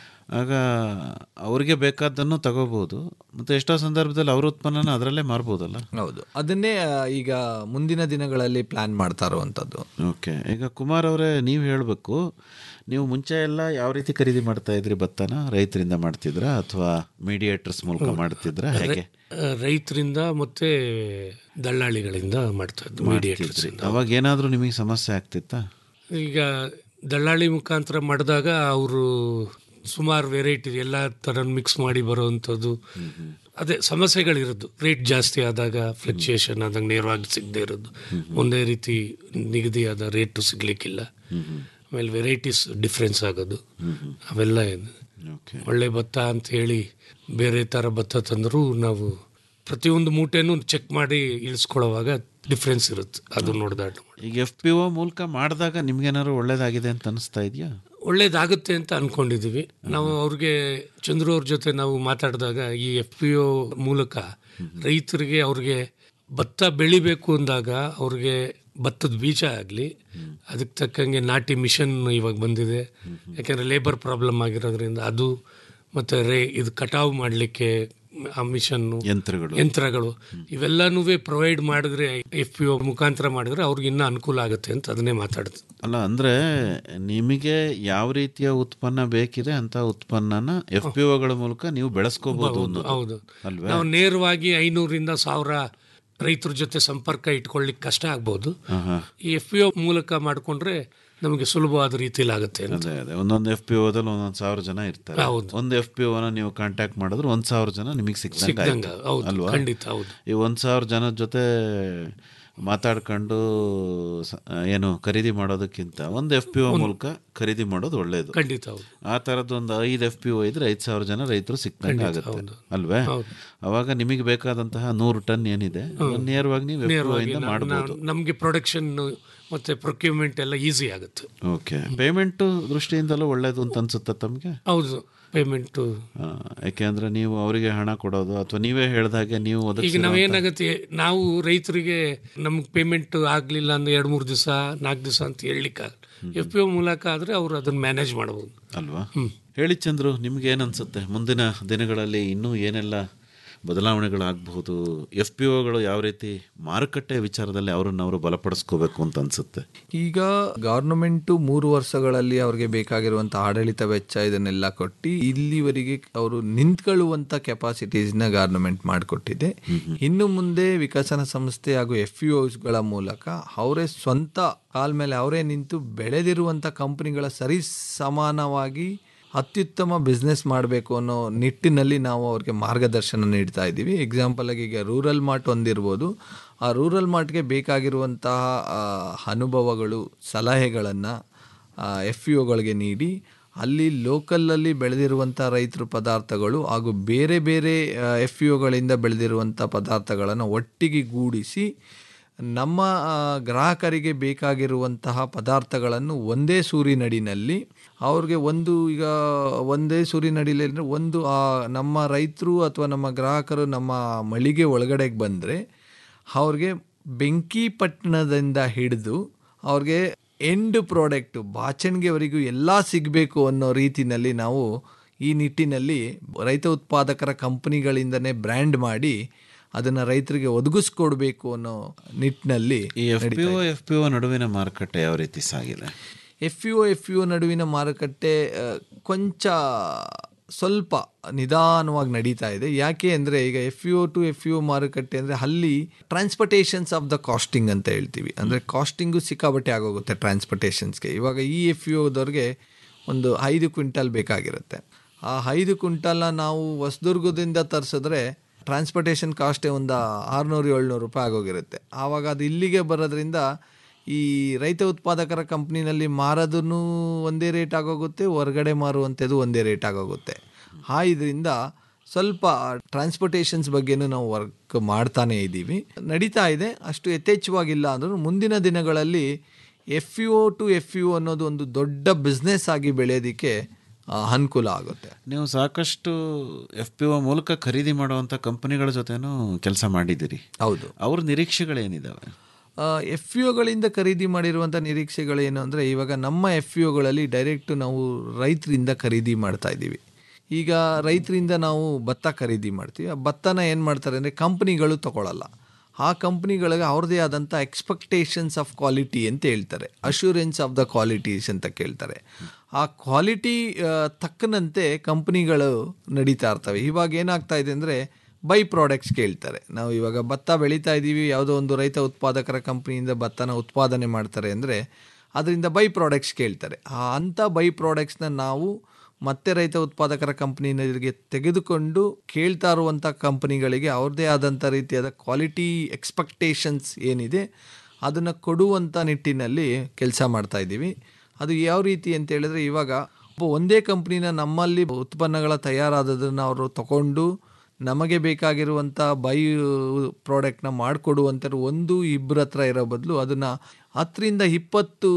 ಆಗ ಅವ್ರಿಗೆ ಬೇಕಾದ್ದನ್ನು ತಗೋಬೋದು ಮತ್ತು ಎಷ್ಟೋ ಸಂದರ್ಭದಲ್ಲಿ ಅವ್ರ ಉತ್ಪನ್ನನ ಅದರಲ್ಲೇ ಮಾರ್ಬೋದಲ್ಲ ಹೌದು ಅದನ್ನೇ ಆ, ಈಗ ಮುಂದಿನ ದಿನಗಳಲ್ಲಿ ಪ್ಲ್ಯಾನ್ ಮಾಡ್ತಾ ಇರುವಂಥದ್ದು ಓಕೆ ಈಗ ಕುಮಾರ್ ಅವರೇ ನೀವು ಹೇಳಬೇಕು ನೀವು ಮುಂಚೆ ಎಲ್ಲ ಯಾವ ರೀತಿ ಖರೀದಿ ಮಾಡ್ತಾ ಇದ್ರಿ ಭತ್ತನ ರೈತರಿಂದ ಮಾಡ್ತಿದ್ರಾ ಅಥವಾ ಮೀಡಿಯೇಟರ್ಸ್ ಮೂಲಕ ಮಾಡ್ತಿದ್ರಾ ಹೇಗೆ ರೈತರಿಂದ ಮತ್ತೆ ದಳ್ಳಾಳಿಗಳಿಂದ ಮಾಡ್ತಾ ಇದ್ದು ಮೀಡಿಯೇಟರ್ಸ್ ಮಾಡ್ತಿದ್ರಿ ಅವಾಗ ಏನಾದರೂ ನಿಮಗೆ ಸಮಸ್ಯೆ ಆಗ್ತಿತ್ತಾ ಈಗ ದಳ್ಳಾಳಿ ಮುಖಾಂತರ ಮಾಡಿದಾಗ ಅವರು ಸುಮಾರು ವೆರೈಟಿ ಎಲ್ಲ ಥರ ಮಿಕ್ಸ್ ಮಾಡಿ ಬರುವಂಥದ್ದು ಅದೇ ಸಮಸ್ಯೆಗಳಿರೋದು ರೇಟ್ ಜಾಸ್ತಿ ಆದಾಗ ಫ್ಲಕ್ಚುಯೇಷನ್ ಆದಾಗ ನೇರವಾಗಿ ಸಿಗದೆ ಇರೋದು ಒಂದೇ ರೀತಿ ನಿಗದಿಯಾದ ರೇಟು ಸಿಗ್ಲಿಕ್ಕಿಲ್ಲ ಆಮೇಲೆ ವೆರೈಟೀಸ್ ಡಿಫ್ರೆನ್ಸ್ ಆಗೋದು ಅವೆಲ್ಲ ಇದೆ ಒಳ್ಳೆ ಭತ್ತ ಅಂತ ಹೇಳಿ ಬೇರೆ ಥರ ಭತ್ತ ತಂದರೂ ನಾವು ಪ್ರತಿಯೊಂದು ಮೂಟೆನೂ ಚೆಕ್ ಮಾಡಿ ಇಳಿಸ್ಕೊಳ್ಳೋವಾಗ ಡಿಫ್ರೆನ್ಸ್ ಇರುತ್ತೆ ಅದು ನೋಡ್ದಾಟ ಈಗ ಎಫ್ ಪಿ ಒ ಮೂಲಕ ಮಾಡಿದಾಗ ನಿಮ್ಗೇನಾದ್ರು ಒಳ್ಳೇದಾಗಿದೆ ಅಂತ ಅನಿಸ್ತಾ ಇದೆಯಾ ಒಳ್ಳೇದಾಗುತ್ತೆ ಅಂತ ಅನ್ಕೊಂಡಿದೀವಿ ನಾವು ಅವ್ರಿಗೆ ಚಂದ್ರು ಅವ್ರ ಜೊತೆ ನಾವು ಮಾತಾಡಿದಾಗ ಈ ಎಫ್ ಪಿ ಒ ಮೂಲಕ ರೈತರಿಗೆ ಅವ್ರಿಗೆ ಭತ್ತ ಬೆಳಿಬೇಕು ಅಂದಾಗ ಅವ್ರಿಗೆ ಭತ್ತದ ಬೀಜ ಆಗಲಿ ಅದಕ್ಕೆ ತಕ್ಕಂಗೆ ನಾಟಿ ಮಿಷನ್ ಇವಾಗ ಬಂದಿದೆ ಯಾಕೆಂದರೆ ಲೇಬರ್ ಪ್ರಾಬ್ಲಮ್ ಆಗಿರೋದ್ರಿಂದ ಅದು ಮತ್ತು ರೇ ಇದು ಕಟಾವು ಮಾಡಲಿಕ್ಕೆ ಆ ಮಿಷನ್ನು ಯಂತ್ರಗಳು ಯಂತ್ರಗಳು ಇವೆಲ್ಲನೂ ಪ್ರೊವೈಡ್ ಮಾಡಿದ್ರೆ ಎಫ್ ಪಿ ಒ ಮುಖಾಂತರ ಮಾಡಿದ್ರೆ ಅವ್ರಿಗೆ ಇನ್ನೂ ಅನುಕೂಲ ಆಗುತ್ತೆ ಅಂತ ಅದನ್ನೇ ಮಾತಾಡ್ತೀವಿ ಅಲ್ಲ ಅಂದ್ರೆ ನಿಮಗೆ ಯಾವ ರೀತಿಯ ಉತ್ಪನ್ನ ಬೇಕಿದೆ ಅಂತ ಉತ್ಪನ್ನನ ಎಫ್ ಪಿ ಒಗಳ ಮೂಲಕ ನೀವು ಬೆಳೆಸ್ಕೋಬಹುದು ಹೌದು, ಹೌದು ಅಲ್ವೇ ನಾವು ನೇರವಾಗಿ ಐನೂರಿಂದ ಸಾವಿರ ರೈತರ ಜೊತೆ ಸಂಪರ್ಕ ಇಟ್ಕೊಳ್ಳಿಕ್ಕೆ ಕಷ್ಟ ಆಗ್ಬೋದು ಆಹಾ. ಈ ಎಫ್ ಪಿ ಒ ಮೂಲಕ ಮಾಡಿಕೊಂಡ್ರೆ ನಮಗೆ ಸುಲಭವಾದ ರೀತಿಯಲ್ಲಿ ಆಗುತ್ತೆ ಅಂತ ಅದೇ ಅದೇ ಒಂದೊಂದು ಎಫ್ ಪಿ ಓದಲ್ಲಿ ಒಂದೊಂದು ಸಾವಿರ ಜನ ಇರ್ತಾರೆ ಹೌದು. ಒಂದು ಎಫ್ ಪಿ ಓನ ನೀವು ಕಾಂಟ್ಯಾಕ್ಟ್ ಮಾಡಿದ್ರೆ ಒಂದ್ ಸಾವಿರ ಜನ ನಿಮಗೆ ಸಿಕ್ದಂಗೆ ಸಿಕ್ದಂಗೆ, ಆಯ್ತು. ಹೌದು, ಅಲ್ವಾ ಖಂಡಿತ, ಹೌದು. ಈ ಒಂದ್ ಸಾವಿರ ಜನದ ಜೊತೆ ಮಾತಾಡ್ಕೊಂಡು ಸ- ಏನು ಖರೀದಿ ಮಾಡೋದಕ್ಕಿಂತ ಒಂದು ಎಫ್ ಪಿ ಒ ಮೂಲಕ ಖರೀದಿ ಮಾಡೋದು ಒಳ್ಳೇದು ಖಂಡಿತ ಹೌದು ಆ ಥರದ್ದು ಒಂದು ಐದು ಎಫ್ ಪಿ ಒ ಇದ್ರೆ ಐದು ಸಾವಿರ ಜನ ರೈತರು ಸಿಕ್ದಂಗೆ ಖಂಡಿತ, ಆಗುತ್ತೆ ಹೌದು. ಅಲ್ವೇ ಹೌದು. ಅವಾಗ ನಿಮಗೆ ಬೇಕಾದಂತಹ ನೂರು ಟನ್ ಏನಿದೆ ಅದನ್ನ ನೇರವಾಗಿ ನೀವು ಎಫ್ ಪಿ ನೇರವಾಗಿ ಇಂದ ನಾ- ಮಾಡ್ಬೋದು ನಾ- ನಮ್ಗೆ ಪ್ರೊಡಕ್ಷನ್ ಮತ್ತೆ ಪ್ರೊಕ್ಯೂರ್ಮೆಂಟ್ ಎಲ್ಲ ಈಸಿ ಆಗುತ್ತೆ ಓಕೆ ಪೇಮೆಂಟ್ ದೃಷ್ಟಿಯಿಂದಲೂ ಒಳ್ಳೇದು ಅಂತ ಅನ್ಸುತ್ತಾ ತಮಗೆ ಹೌದು ಪೇಮೆಂಟು ಯಾಕೆಂದ್ರೆ ನೀವು ಅವರಿಗೆ ಹಣ ಕೊಡೋದು ಅಥವಾ ನೀವೇ ಹೇಳ್ದಾಗೆ ನೀವು ಈಗ ಒದಗಿಸಿರೋ ನಾವೇನಾಗುತ್ತೆ ನಾವು ರೈತರಿಗೆ ನಮ್ಗೆ ಪೇಮೆಂಟ್ ಆಗಲಿಲ್ಲ ಅಂದ್ರೆ ಎರಡು ಮೂರು ದಿವಸ ನಾಲ್ಕು ದಿವಸ ಅಂತ ಹೇಳಲಿಕ್ಕೆ ಎಫ್ ಪಿ ಒ ಮೂಲಕ ಆದರೆ ಅವರು ಅದನ್ನು ಮ್ಯಾನೇಜ್ ಮಾಡಬಹುದು ಅಲ್ವಾ ಹೇಳಿ ಚಂದ್ರು ನಿಮ್ಗೆ ಏನ್ ಅನ್ಸುತ್ತೆ ಮುಂದಿನ ದಿನಗಳಲ್ಲಿ ಇನ್ನೂ ಏನೆಲ್ಲ ಬದಲಾವಣೆಗಳಾಗಬಹುದು ಎಫ್ ಪಿ ಒಗಳು ಯಾವ ರೀತಿ ಮಾರುಕಟ್ಟೆ ವಿಚಾರದಲ್ಲಿ ಅವರನ್ನು ಅವರು ಬಲಪಡಿಸ್ಕೋಬೇಕು ಅಂತ ಅನ್ಸುತ್ತೆ ಈಗ ಗವರ್ನಮೆಂಟು ಮೂರು ವರ್ಷಗಳಲ್ಲಿ ಅವ್ರಿಗೆ ಬೇಕಾಗಿರುವಂಥ ಆಡಳಿತ ವೆಚ್ಚ ಇದನ್ನೆಲ್ಲ ಕೊಟ್ಟು ಇಲ್ಲಿವರೆಗೆ ಅವರು ನಿಂತ್ಕೊಳ್ಳುವಂಥ ಕೆಪಾಸಿಟೀಸ್ನ ಗವರ್ನಮೆಂಟ್ ಮಾಡಿಕೊಟ್ಟಿದೆ ಇನ್ನು ಮುಂದೆ ವಿಕಸನ ಸಂಸ್ಥೆ ಹಾಗೂ ಎಫ್ ಯು ಗಳ ಮೂಲಕ ಅವರೇ ಸ್ವಂತ ಕಾಲ ಮೇಲೆ ಅವರೇ ನಿಂತು ಬೆಳೆದಿರುವಂಥ ಕಂಪನಿಗಳ ಸರಿ ಸಮಾನವಾಗಿ ಅತ್ಯುತ್ತಮ ಬಿಸ್ನೆಸ್ ಮಾಡಬೇಕು ಅನ್ನೋ ನಿಟ್ಟಿನಲ್ಲಿ ನಾವು ಅವ್ರಿಗೆ ಮಾರ್ಗದರ್ಶನ ನೀಡ್ತಾ ಇದ್ದೀವಿ ಎಕ್ಸಾಂಪಲ್ ಆಗಿ ಈಗ ರೂರಲ್ ಮಾರ್ಟ್ ಹೊಂದಿರ್ಬೋದು ಆ ರೂರಲ್ ಮಾರ್ಟ್ಗೆ ಬೇಕಾಗಿರುವಂತಹ ಆ, ಅನುಭವಗಳು ಸಲಹೆಗಳನ್ನು ಎಫ್ ಯು ಒಗಳಿಗೆ ನೀಡಿ ಅಲ್ಲಿ ಲೋಕಲಲ್ಲಿ ಬೆಳೆದಿರುವಂಥ ರೈತರ ಪದಾರ್ಥಗಳು ಹಾಗೂ ಬೇರೆ ಬೇರೆ ಎಫ್ ಯು ಒಗಳಿಂದ ಬೆಳೆದಿರುವಂಥ ಪದಾರ್ಥಗಳನ್ನು ಒಟ್ಟಿಗೆ ಗೂಡಿಸಿ ನಮ್ಮ ಆ, ಗ್ರಾಹಕರಿಗೆ ಬೇಕಾಗಿರುವಂತಹ ಪದಾರ್ಥಗಳನ್ನು ಒಂದೇ ಸೂರಿನಡಿನಲ್ಲಿ ಅವ್ರಿಗೆ ಒಂದು ಈಗ ಒಂದೇ ಸೂರಿನಡಿಲಿ ಅಂದರೆ ಒಂದು ಆ ನಮ್ಮ ರೈತರು ಅಥವಾ ನಮ್ಮ ಗ್ರಾಹಕರು ನಮ್ಮ ಮಳಿಗೆ ಒಳಗಡೆಗೆ ಬಂದರೆ ಅವ್ರಿಗೆ ಬೆಂಕಿಪಟ್ಟಣದಿಂದ ಹಿಡಿದು ಅವ್ರಿಗೆ ಎಂಡ್ ಪ್ರಾಡಕ್ಟು ಬಾಚಣಿಗೆವರೆಗೂ ಎಲ್ಲ ಸಿಗಬೇಕು ಅನ್ನೋ ರೀತಿನಲ್ಲಿ ನಾವು ಈ ನಿಟ್ಟಿನಲ್ಲಿ ರೈತ ಉತ್ಪಾದಕರ ಕಂಪನಿಗಳಿಂದನೇ ಬ್ರ್ಯಾಂಡ್ ಮಾಡಿ ಅದನ್ನು ರೈತರಿಗೆ ಒದಗಿಸ್ಕೊಡ್ಬೇಕು ಅನ್ನೋ ನಿಟ್ಟಿನಲ್ಲಿ ಈ F P O F P O ನಡುವಿನ ಮಾರುಕಟ್ಟೆ ಯಾವ ರೀತಿ ಸಾಗಿದೆ ಎಫ್ ಯು ಎಫ್ ಯು ನಡುವಿನ ಮಾರುಕಟ್ಟೆ ಆ, ಕೊಂಚ ಸ್ವಲ್ಪ ನಿಧಾನವಾಗಿ ನಡೀತಾ ಇದೆ ಯಾಕೆ ಅಂದರೆ ಈಗ F U to F U ಮಾರುಕಟ್ಟೆ ಅಂದರೆ ಅಲ್ಲಿ ಟ್ರಾನ್ಸ್ಪೋರ್ಟೇಷನ್ಸ್ ಆಫ್ ದ ಕಾಸ್ಟಿಂಗ್ ಅಂತ ಹೇಳ್ತೀವಿ ಅಂದರೆ ಕಾಸ್ಟಿಂಗು ಸಿಕ್ಕಾಬಟ್ಟೆ ಆಗೋಗುತ್ತೆ ಟ್ರಾನ್ಸ್ಪೋರ್ಟೇಷನ್ಸ್ಗೆ ಇವಾಗ ಈ ಎಫ್ ಯುದವ್ರಿಗೆ ಒಂದು ಐದು ಕ್ವಿಂಟಲ್ ಬೇಕಾಗಿರುತ್ತೆ ಆ ಐದು ಕ್ವಿಂಟಲ್ನ ನಾವು ಹೊಸದುರ್ಗದಿಂದ ತರಿಸಿದ್ರೆ ಟ್ರಾನ್ಸ್ಪೋರ್ಟೇಷನ್ ಕಾಸ್ಟೇ ಒಂದು ಆರುನೂರು ಏಳ್ನೂರು ರೂಪಾಯಿ ಆಗೋಗಿರುತ್ತೆ ಆವಾಗ ಅದು ಇಲ್ಲಿಗೆ ಬರೋದ್ರಿಂದ ಈ ರೈತ ಉತ್ಪಾದಕರ ಕಂಪ್ನಿನಲ್ಲಿ ಮಾರೋದೂ ಒಂದೇ ರೇಟ್ ಆಗೋಗುತ್ತೆ ಹೊರಗಡೆ ಮಾರುವಂಥದ್ದು ಒಂದೇ ರೇಟ್ ಆಗೋಗುತ್ತೆ ಆ ಇದರಿಂದ ಸ್ವಲ್ಪ ಟ್ರಾನ್ಸ್ಪೋರ್ಟೇಷನ್ಸ್ ಬಗ್ಗೆನೂ ನಾವು ವರ್ಕ್ ಮಾಡ್ತಾನೇ ಇದ್ದೀವಿ ನಡೀತಾ ಇದೆ ಅಷ್ಟು ಯಥೇಚ್ಛವಾಗಿಲ್ಲ ಅಂದರೂ ಮುಂದಿನ ದಿನಗಳಲ್ಲಿ F U to F U ಅನ್ನೋದು ಒಂದು ದೊಡ್ಡ ಬಿಸ್ನೆಸ್ ಆಗಿ ಬೆಳೆಯೋದಕ್ಕೆ ಆ, ಅನುಕೂಲ ಆಗುತ್ತೆ ನೀವು ಸಾಕಷ್ಟು ಎಫ್ ಪಿ ಒ ಮೂಲಕ ಖರೀದಿ ಮಾಡುವಂಥ ಕಂಪನಿಗಳ ಜೊತೆನೂ ಕೆಲಸ ಮಾಡಿದ್ದೀರಿ ಹೌದು ಅವ್ರ ನಿರೀಕ್ಷೆಗಳೇನಿದ್ದಾವೆ ಎಫ್ ಯುಗಳಿಂದ ಖರೀದಿ ಮಾಡಿರುವಂಥ ನಿರೀಕ್ಷೆಗಳೇನು ಅಂದರೆ ಇವಾಗ ನಮ್ಮ ಎಫ್ ಯುಗಳಲ್ಲಿ ಡೈರೆಕ್ಟ್ ನಾವು ರೈತರಿಂದ ಖರೀದಿ ಮಾಡ್ತಾ ಇದ್ದೀವಿ ಈಗ ರೈತರಿಂದ ನಾವು ಭತ್ತ ಖರೀದಿ ಮಾಡ್ತೀವಿ ಆ ಭತ್ತನ ಏನು ಮಾಡ್ತಾರೆ ಅಂದರೆ ಕಂಪ್ನಿಗಳು ತಗೊಳ್ಳಲ್ಲ ಆ ಕಂಪ್ನಿಗಳಿಗೆ ಅವ್ರದ್ದೇ ಆದಂಥ ಎಕ್ಸ್ಪೆಕ್ಟೇಷನ್ಸ್ ಆಫ್ ಕ್ವಾಲಿಟಿ ಅಂತ ಹೇಳ್ತಾರೆ ಅಶ್ಯೂರೆನ್ಸ್ ಆಫ್ ದ ಕ್ವಾಲಿಟೀಸ್ ಅಂತ ಕೇಳ್ತಾರೆ ಆ ಕ್ವಾಲಿಟಿ ತಕ್ಕನಂತೆ ಕಂಪ್ನಿಗಳು ನಡೀತಾ ಇರ್ತವೆ ಇವಾಗ ಏನಾಗ್ತಾ ಇದೆ ಅಂದರೆ ಬೈ ಪ್ರಾಡಕ್ಟ್ಸ್ ಕೇಳ್ತಾರೆ ನಾವು ಇವಾಗ ಭತ್ತ ಬೆಳೀತಾ ಇದ್ದೀವಿ ಯಾವುದೋ ಒಂದು ರೈತ ಉತ್ಪಾದಕರ ಕಂಪ್ನಿಯಿಂದ ಭತ್ತನ ಉತ್ಪಾದನೆ ಮಾಡ್ತಾರೆ ಅಂದರೆ ಅದರಿಂದ ಬೈ ಪ್ರಾಡಕ್ಟ್ಸ್ ಕೇಳ್ತಾರೆ ಆ ಅಂಥ ಬೈ ಪ್ರಾಡಕ್ಟ್ಸ್ನ ನಾವು ಮತ್ತೆ ರೈತ ಉತ್ಪಾದಕರ ಕಂಪ್ನಿಗಳಿಗೆ ತೆಗೆದುಕೊಂಡು ಕೇಳ್ತಾ ಇರುವಂಥ ಕಂಪ್ನಿಗಳಿಗೆ ಅವ್ರದ್ದೇ ಆದಂಥ ರೀತಿಯಾದ ಕ್ವಾಲಿಟಿ ಎಕ್ಸ್ಪೆಕ್ಟೇಷನ್ಸ್ ಏನಿದೆ ಅದನ್ನು ಕೊಡುವಂಥ ನಿಟ್ಟಿನಲ್ಲಿ ಕೆಲಸ ಮಾಡ್ತಾ ಇದ್ದೀವಿ ಅದು ಯಾವ ರೀತಿ ಅಂತ ಹೇಳಿದ್ರೆ ಇವಾಗ ಒಬ್ಬ ಒಂದೇ ಕಂಪ್ನಿನ ನಮ್ಮಲ್ಲಿ ಉತ್ಪನ್ನಗಳ ತಯಾರಾದದನ್ನು ಅವರು ತಗೊಂಡು ನಮಗೆ ಬೇಕಾಗಿರುವಂಥ ಬೈ ಪ್ರಾಡಕ್ಟ್ನ ಮಾಡಿಕೊಡುವಂಥದ್ದು ಒಂದು ಇಬ್ಬರ ಹತ್ರ ಇರೋ ಬದಲು ಅದನ್ನು ಹತ್ತರಿಂದ ಇಪ್ಪತ್ತು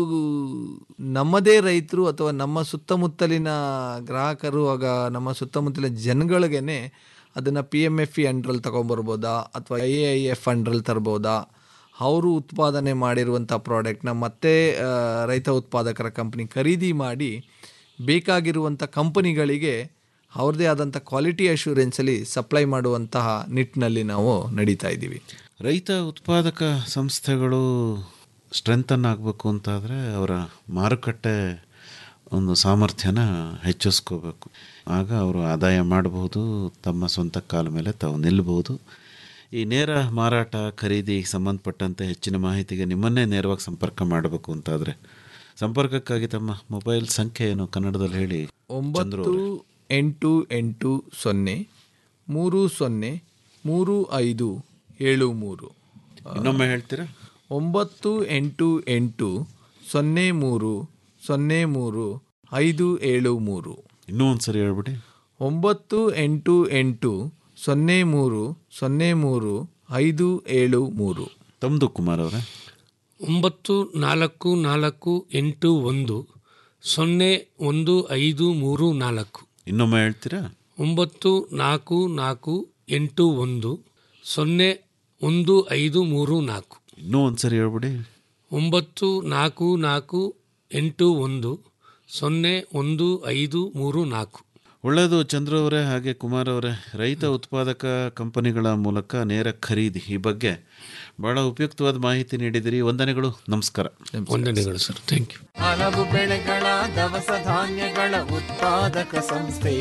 ನಮ್ಮದೇ ರೈತರು ಅಥವಾ ನಮ್ಮ ಸುತ್ತಮುತ್ತಲಿನ ಗ್ರಾಹಕರು ಆಗ ನಮ್ಮ ಸುತ್ತಮುತ್ತಲಿನ ಜನಗಳಿಗೇ ಅದನ್ನು ಪಿ ಎಮ್ ಎಫ್ ಇ ಅಂಡ್ರಲ್ಲಿ ತೊಗೊಂಬರ್ಬೋದಾ ಅಥವಾ ಐ ಐ ಎಫ್ ಅಂಡ್ರಲ್ಲಿ ತರ್ಬೋದಾ ಅವರು ಉತ್ಪಾದನೆ ಮಾಡಿರುವಂಥ ಪ್ರಾಡಕ್ಟ್ನ ಮತ್ತೆ ಆ, ರೈತ ಉತ್ಪಾದಕರ ಕಂಪ್ನಿ ಖರೀದಿ ಮಾಡಿ ಬೇಕಾಗಿರುವಂಥ ಕಂಪನಿಗಳಿಗೆ ಅವ್ರದ್ದೇ ಆದಂಥ ಕ್ವಾಲಿಟಿ ಅಶ್ಯೂರೆನ್ಸಲ್ಲಿ ಸಪ್ಲೈ ಮಾಡುವಂತಹ ನಿಟ್ಟಿನಲ್ಲಿ ನಾವು ನಡೀತಾ ಇದ್ದೀವಿ ರೈತ ಉತ್ಪಾದಕ ಸಂಸ್ಥೆಗಳು ಸ್ಟ್ರೆಂತನ್ ಆಗಬೇಕು ಅಂತಾದರೆ ಅವರ ಮಾರುಕಟ್ಟೆ ಒಂದು ಸಾಮರ್ಥ್ಯನ ಹೆಚ್ಚಿಸ್ಕೋಬೇಕು ಆಗ ಅವರು ಆದಾಯ ಮಾಡಬಹುದು ತಮ್ಮ ಸ್ವಂತ ಕಾಲ ಮೇಲೆ ತಾವು ನಿಲ್ಲಬಹುದು ಈ ನೇರ ಮಾರಾಟ ಖರೀದಿ ಸಂಬಂಧಪಟ್ಟಂತೆ ಹೆಚ್ಚಿನ ಮಾಹಿತಿಗೆ ನಿಮ್ಮನ್ನೇ ನೇರವಾಗಿ ಸಂಪರ್ಕ ಮಾಡಬೇಕು ಅಂತಾದರೆ ಸಂಪರ್ಕಕ್ಕಾಗಿ ತಮ್ಮ ಮೊಬೈಲ್ ಸಂಖ್ಯೆ ಏನು ಕನ್ನಡದಲ್ಲಿ ಹೇಳಿ ಚಂದ್ರು ಒಂಬತ್ತು ಎಂಟು ಎಂಟು ಸೊನ್ನೆ ಮೂರು ಸೊನ್ನೆ ಮೂರು ಐದು ಏಳು ಮೂರು ಇನ್ನೊಮ್ಮೆ ಹೇಳ್ತೀರಾ ಒಂಬತ್ತು ಎಂಟು ಎಂಟು ಸೊನ್ನೆ ಮೂರು ಸೊನ್ನೆ ಮೂರು ಐದು ಏಳು ಮೂರು ಇನ್ನೂ ಒಂದು ಸರಿ ಹೇಳ್ಬಿಡಿ ಒಂಬತ್ತು ಎಂಟು ಎಂಟು ಸೊನ್ನೆ ಮೂರು ಸೊನ್ನೆ ಮೂರು ಐದು ಏಳು ಮೂರು ತಮ್ಮದು ಕುಮಾರ್ ಅವರೇ ಒಂಬತ್ತು ನಾಲ್ಕು ನಾಲ್ಕು ಎಂಟು ಒಂದು ಸೊನ್ನೆ ಒಂದು ಐದು ಮೂರು ನಾಲ್ಕು ಇನ್ನೊಮ್ಮೆ ಹೇಳ್ತೀರಾ ಒಂಬತ್ತು ನಾಲ್ಕು ನಾಲ್ಕು ಎಂಟು ಒಂದು ಸೊನ್ನೆ ಒಂದು ಐದು ಮೂರು ನಾಲ್ಕು ಇನ್ನೂ ಒಂದು ಸರಿ ಹೇಳ್ಬಿಡಿ ಒಂಬತ್ತು ನಾಲ್ಕು ನಾಲ್ಕು ಎಂಟು ಒಂದು ಸೊನ್ನೆ ಒಂದು ಐದು ಮೂರು ನಾಲ್ಕು ಒಳ್ಳೆಯದು ಚಂದ್ರ ಅವರೇ ಹಾಗೆ ಕುಮಾರ್ ಅವರೇ ರೈತ ಉತ್ಪಾದಕ ಕಂಪನಿಗಳ ಮೂಲಕ ನೇರ ಖರೀದಿ ಈ ಬಗ್ಗೆ ಬಹಳ ಉಪಯುಕ್ತವಾದ ಮಾಹಿತಿ ನೀಡಿದಿರಿ ವಂದನೆಗಳು ನಮಸ್ಕಾರ ವಂದನೆಗಳು ಸರ್ ಥ್ಯಾಂಕ್ ಯು ಹಲವು ಬೆಳೆಗಳ ದವಸ ಧಾನ್ಯಗಳ ಉತ್ಪಾದಕ ಸಂಸ್ಥೆ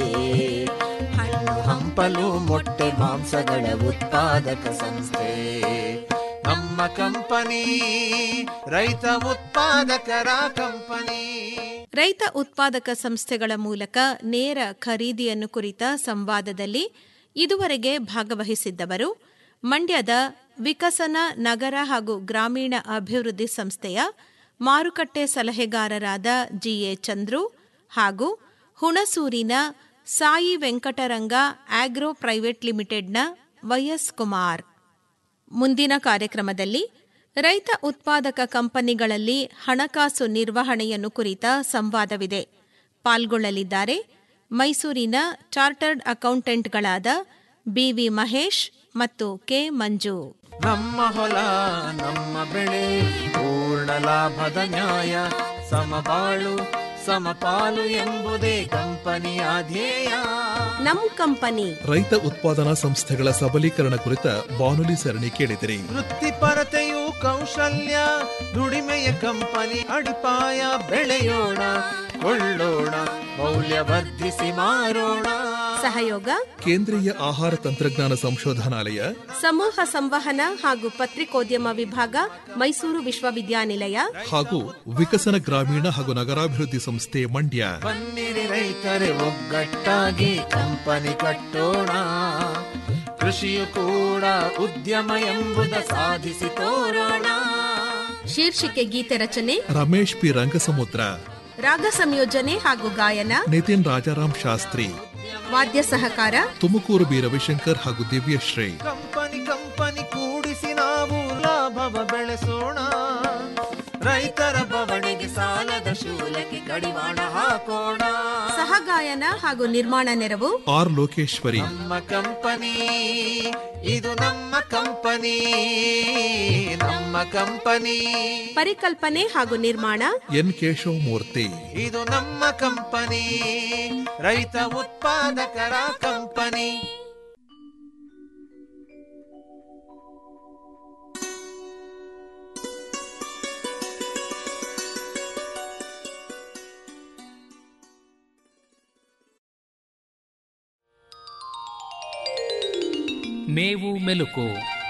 ಹಣ್ಣು ಹಂಪಲು ಮೊಟ್ಟೆ ಮಾಂಸಗಳ ಉತ್ಪಾದಕ ಸಂಸ್ಥೆ ನಮ್ಮ ಕಂಪನಿ ರೈತ ಉತ್ಪಾದಕರ ಕಂಪನಿ ರೈತ ಉತ್ಪಾದಕ ಸಂಸ್ಥೆಗಳ ಮೂಲಕ ನೇರ ಖರೀದಿಯನ್ನು ಕುರಿತ ಸಂವಾದದಲ್ಲಿ ಇದುವರೆಗೆ ಭಾಗವಹಿಸಿದ್ದವರು ಮಂಡ್ಯದ ವಿಕಸನ ನಗರ ಹಾಗೂ ಗ್ರಾಮೀಣ ಅಭಿವೃದ್ಧಿ ಸಂಸ್ಥೆಯ ಮಾರುಕಟ್ಟೆ ಸಲಹೆಗಾರರಾದ ಜಿಎ ಚಂದ್ರು ಹಾಗೂ ಹುಣಸೂರಿನ ಸಾಯಿ ವೆಂಕಟರಂಗ ಆಗ್ರೋ ಪ್ರೈವೇಟ್ ಲಿಮಿಟೆಡ್ನ ವೈಎಸ್ ಕುಮಾರ್ ಮುಂದಿನ ಕಾರ್ಯಕ್ರಮದಲ್ಲಿ ರೈತ ಉತ್ಪಾದಕ ಕಂಪನಿಗಳಲ್ಲಿ ಹಣಕಾಸು ನಿರ್ವಹಣೆಯನ್ನು ಕುರಿತ ಸಂವಾದವಿದೆ ಪಾಲ್ಗೊಳ್ಳಲಿದ್ದಾರೆ ಮೈಸೂರಿನ ಚಾರ್ಟರ್ಡ್ ಅಕೌಂಟೆಂಟ್ಗಳಾದ ಬಿವಿ ಮಹೇಶ್ ಮತ್ತು ಕೆ ಮಂಜು ನಮ್ಮ ಹೊಲ ನಮ್ಮ ಬೆಳೆ ಪೂರ್ಣ ಲಾಭದ ನ್ಯಾಯ ಸಮಬಾಳು ಸಮಪಾಲು ಎಂಬುದೇ ಕಂಪನಿಯ ಧ್ಯೇಯ ನಮ್ ಕಂಪನಿ ರೈತ ಉತ್ಪಾದನಾ ಸಂಸ್ಥೆಗಳ ಸಬಲೀಕರಣ ಕುರಿತ ಬಾನುಲಿ ಸರಣಿ ಕೇಳಿದಿರಿ ವೃತ್ತಿಪರತೆಯು ಕೌಶಲ್ಯ ದುಡಿಮೆಯ ಕಂಪನಿ ಅಡಿಪಾಯ ಬೆಳೆಯೋಣ ಕೊಳ್ಳೋಣ ಮೌಲ್ಯವರ್ಧಿಸಿ ಮಾರೋಣ ಸಹಯೋಗ ಕೇಂದ್ರೀಯ ಆಹಾರ ತಂತ್ರಜ್ಞಾನ ಸಂಶೋಧನಾಲಯ ಸಮೂಹ ಸಂವಹನ ಹಾಗೂ ಪತ್ರಿಕೋದ್ಯಮ ವಿಭಾಗ ಮೈಸೂರು ವಿಶ್ವವಿದ್ಯಾನಿಲಯ ಹಾಗೂ ವಿಕಸನ ಗ್ರಾಮೀಣ ಹಾಗೂ ನಗರಾಭಿವೃದ್ಧಿ ಸಂಸ್ಥೆ ಮಂಡ್ಯ ಬನ್ನಿರಿ ರೈತರೆ ಒಗ್ಗಟ್ಟಾಗಿ ಕಂಪನಿ ಕಟ್ಟೋಣ ಕೃಷಿಯು ಕೂಡ ಉದ್ಯಮ ಎಂಬುದ ಸಾಧಿಸಿ ತೋರೋಣ ಶೀರ್ಷಿಕೆ ಗೀತೆ ರಚನೆ ರಮೇಶ್ ಪಿ ರಂಗಸಮುದ್ರ ರಾಗ ಸಂಯೋಜನೆ ಹಾಗೂ ಗಾಯನ ನಿತಿನ್ ರಾಜಾರಾಮ್ ಶಾಸ್ತ್ರಿ ವಾದ್ಯ ಸಹಕಾರ ತುಮಕೂರು ಬಿ ರವಿಶಂಕರ್ ಹಾಗೂ ದಿವ್ಯಶ್ರೀ ಕಂಪನಿ ಕಂಪನಿ ಕೂಡಿಸಿ ನಾವು ಲಾಭವ ಬೆಳೆಸೋಣ ರೈತರ ಬವಣೆಗೆ ಸಾಲದ ಶೂಲಕ್ಕೆ ಕಡಿವಾಣ ಹಾಕೋಣ ಸಹಗಾಯನ ಹಾಗೂ ನಿರ್ಮಾಣ ನೆರವು ಆರ್ ಲೋಕೇಶ್ವರಿ ನಮ್ಮ ಕಂಪನಿ ಇದು ನಮ್ಮ ಕಂಪನಿ ನಮ್ಮ ಕಂಪನಿ ಪರಿಕಲ್ಪನೆ ಹಾಗೂ ನಿರ್ಮಾಣ ಎನ್ ಕೇಶವಮೂರ್ತಿ ಇದು ನಮ್ಮ ಕಂಪನಿ ರೈತ ಉತ್ಪಾದಕರ ಕಂಪನಿ ಮೇವು ಮೆಲುಕು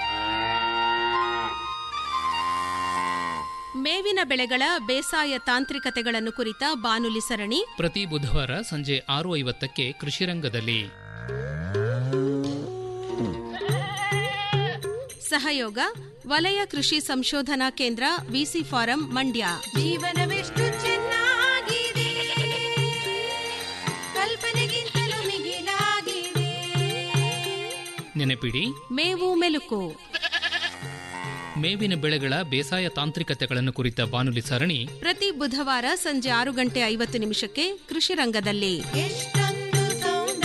ಮೇವಿನ ಬೆಳೆಗಳ ಬೇಸಾಯ ತಾಂತ್ರಿಕತೆಗಳನ್ನು ಕುರಿತ ಬಾನುಲಿ ಸರಣಿ ಪ್ರತಿ ಬುಧವಾರ ಸಂಜೆ ಆರು ಐವತ್ತಕ್ಕೆ ಕೃಷಿರಂಗದಲ್ಲಿ ಸಹಯೋಗ ವಲಯ ಕೃಷಿ ಸಂಶೋಧನಾ ಕೇಂದ್ರ ವಿಸಿ ಫಾರಂ ಮಂಡ್ಯ ಜೀವನವೆಷ್ಟು ಚೆನ್ನಾಗಿದೆ ಕಲ್ಪನೆಗಿಂತಲೂ ಮಿಗಿಲಾಗಿದೆ ನೆನಪಿಡಿ ಮೇವು ಮೆಲುಕು ಮೇವಿನ ಬೆಳೆಗಳ ಬೇಸಾಯ ತಾಂತ್ರಿಕತೆಗಳನ್ನು ಕುರಿತ ಬಾನುಲಿ ಸರಣಿ ಪ್ರತಿ ಬುಧವಾರ ಸಂಜೆ ಆರು ಗಂಟೆ ಐವತ್ತು ನಿಮಿಷಕ್ಕೆ ಕೃಷಿ ರಂಗದಲ್ಲಿ ಎಷ್ಟು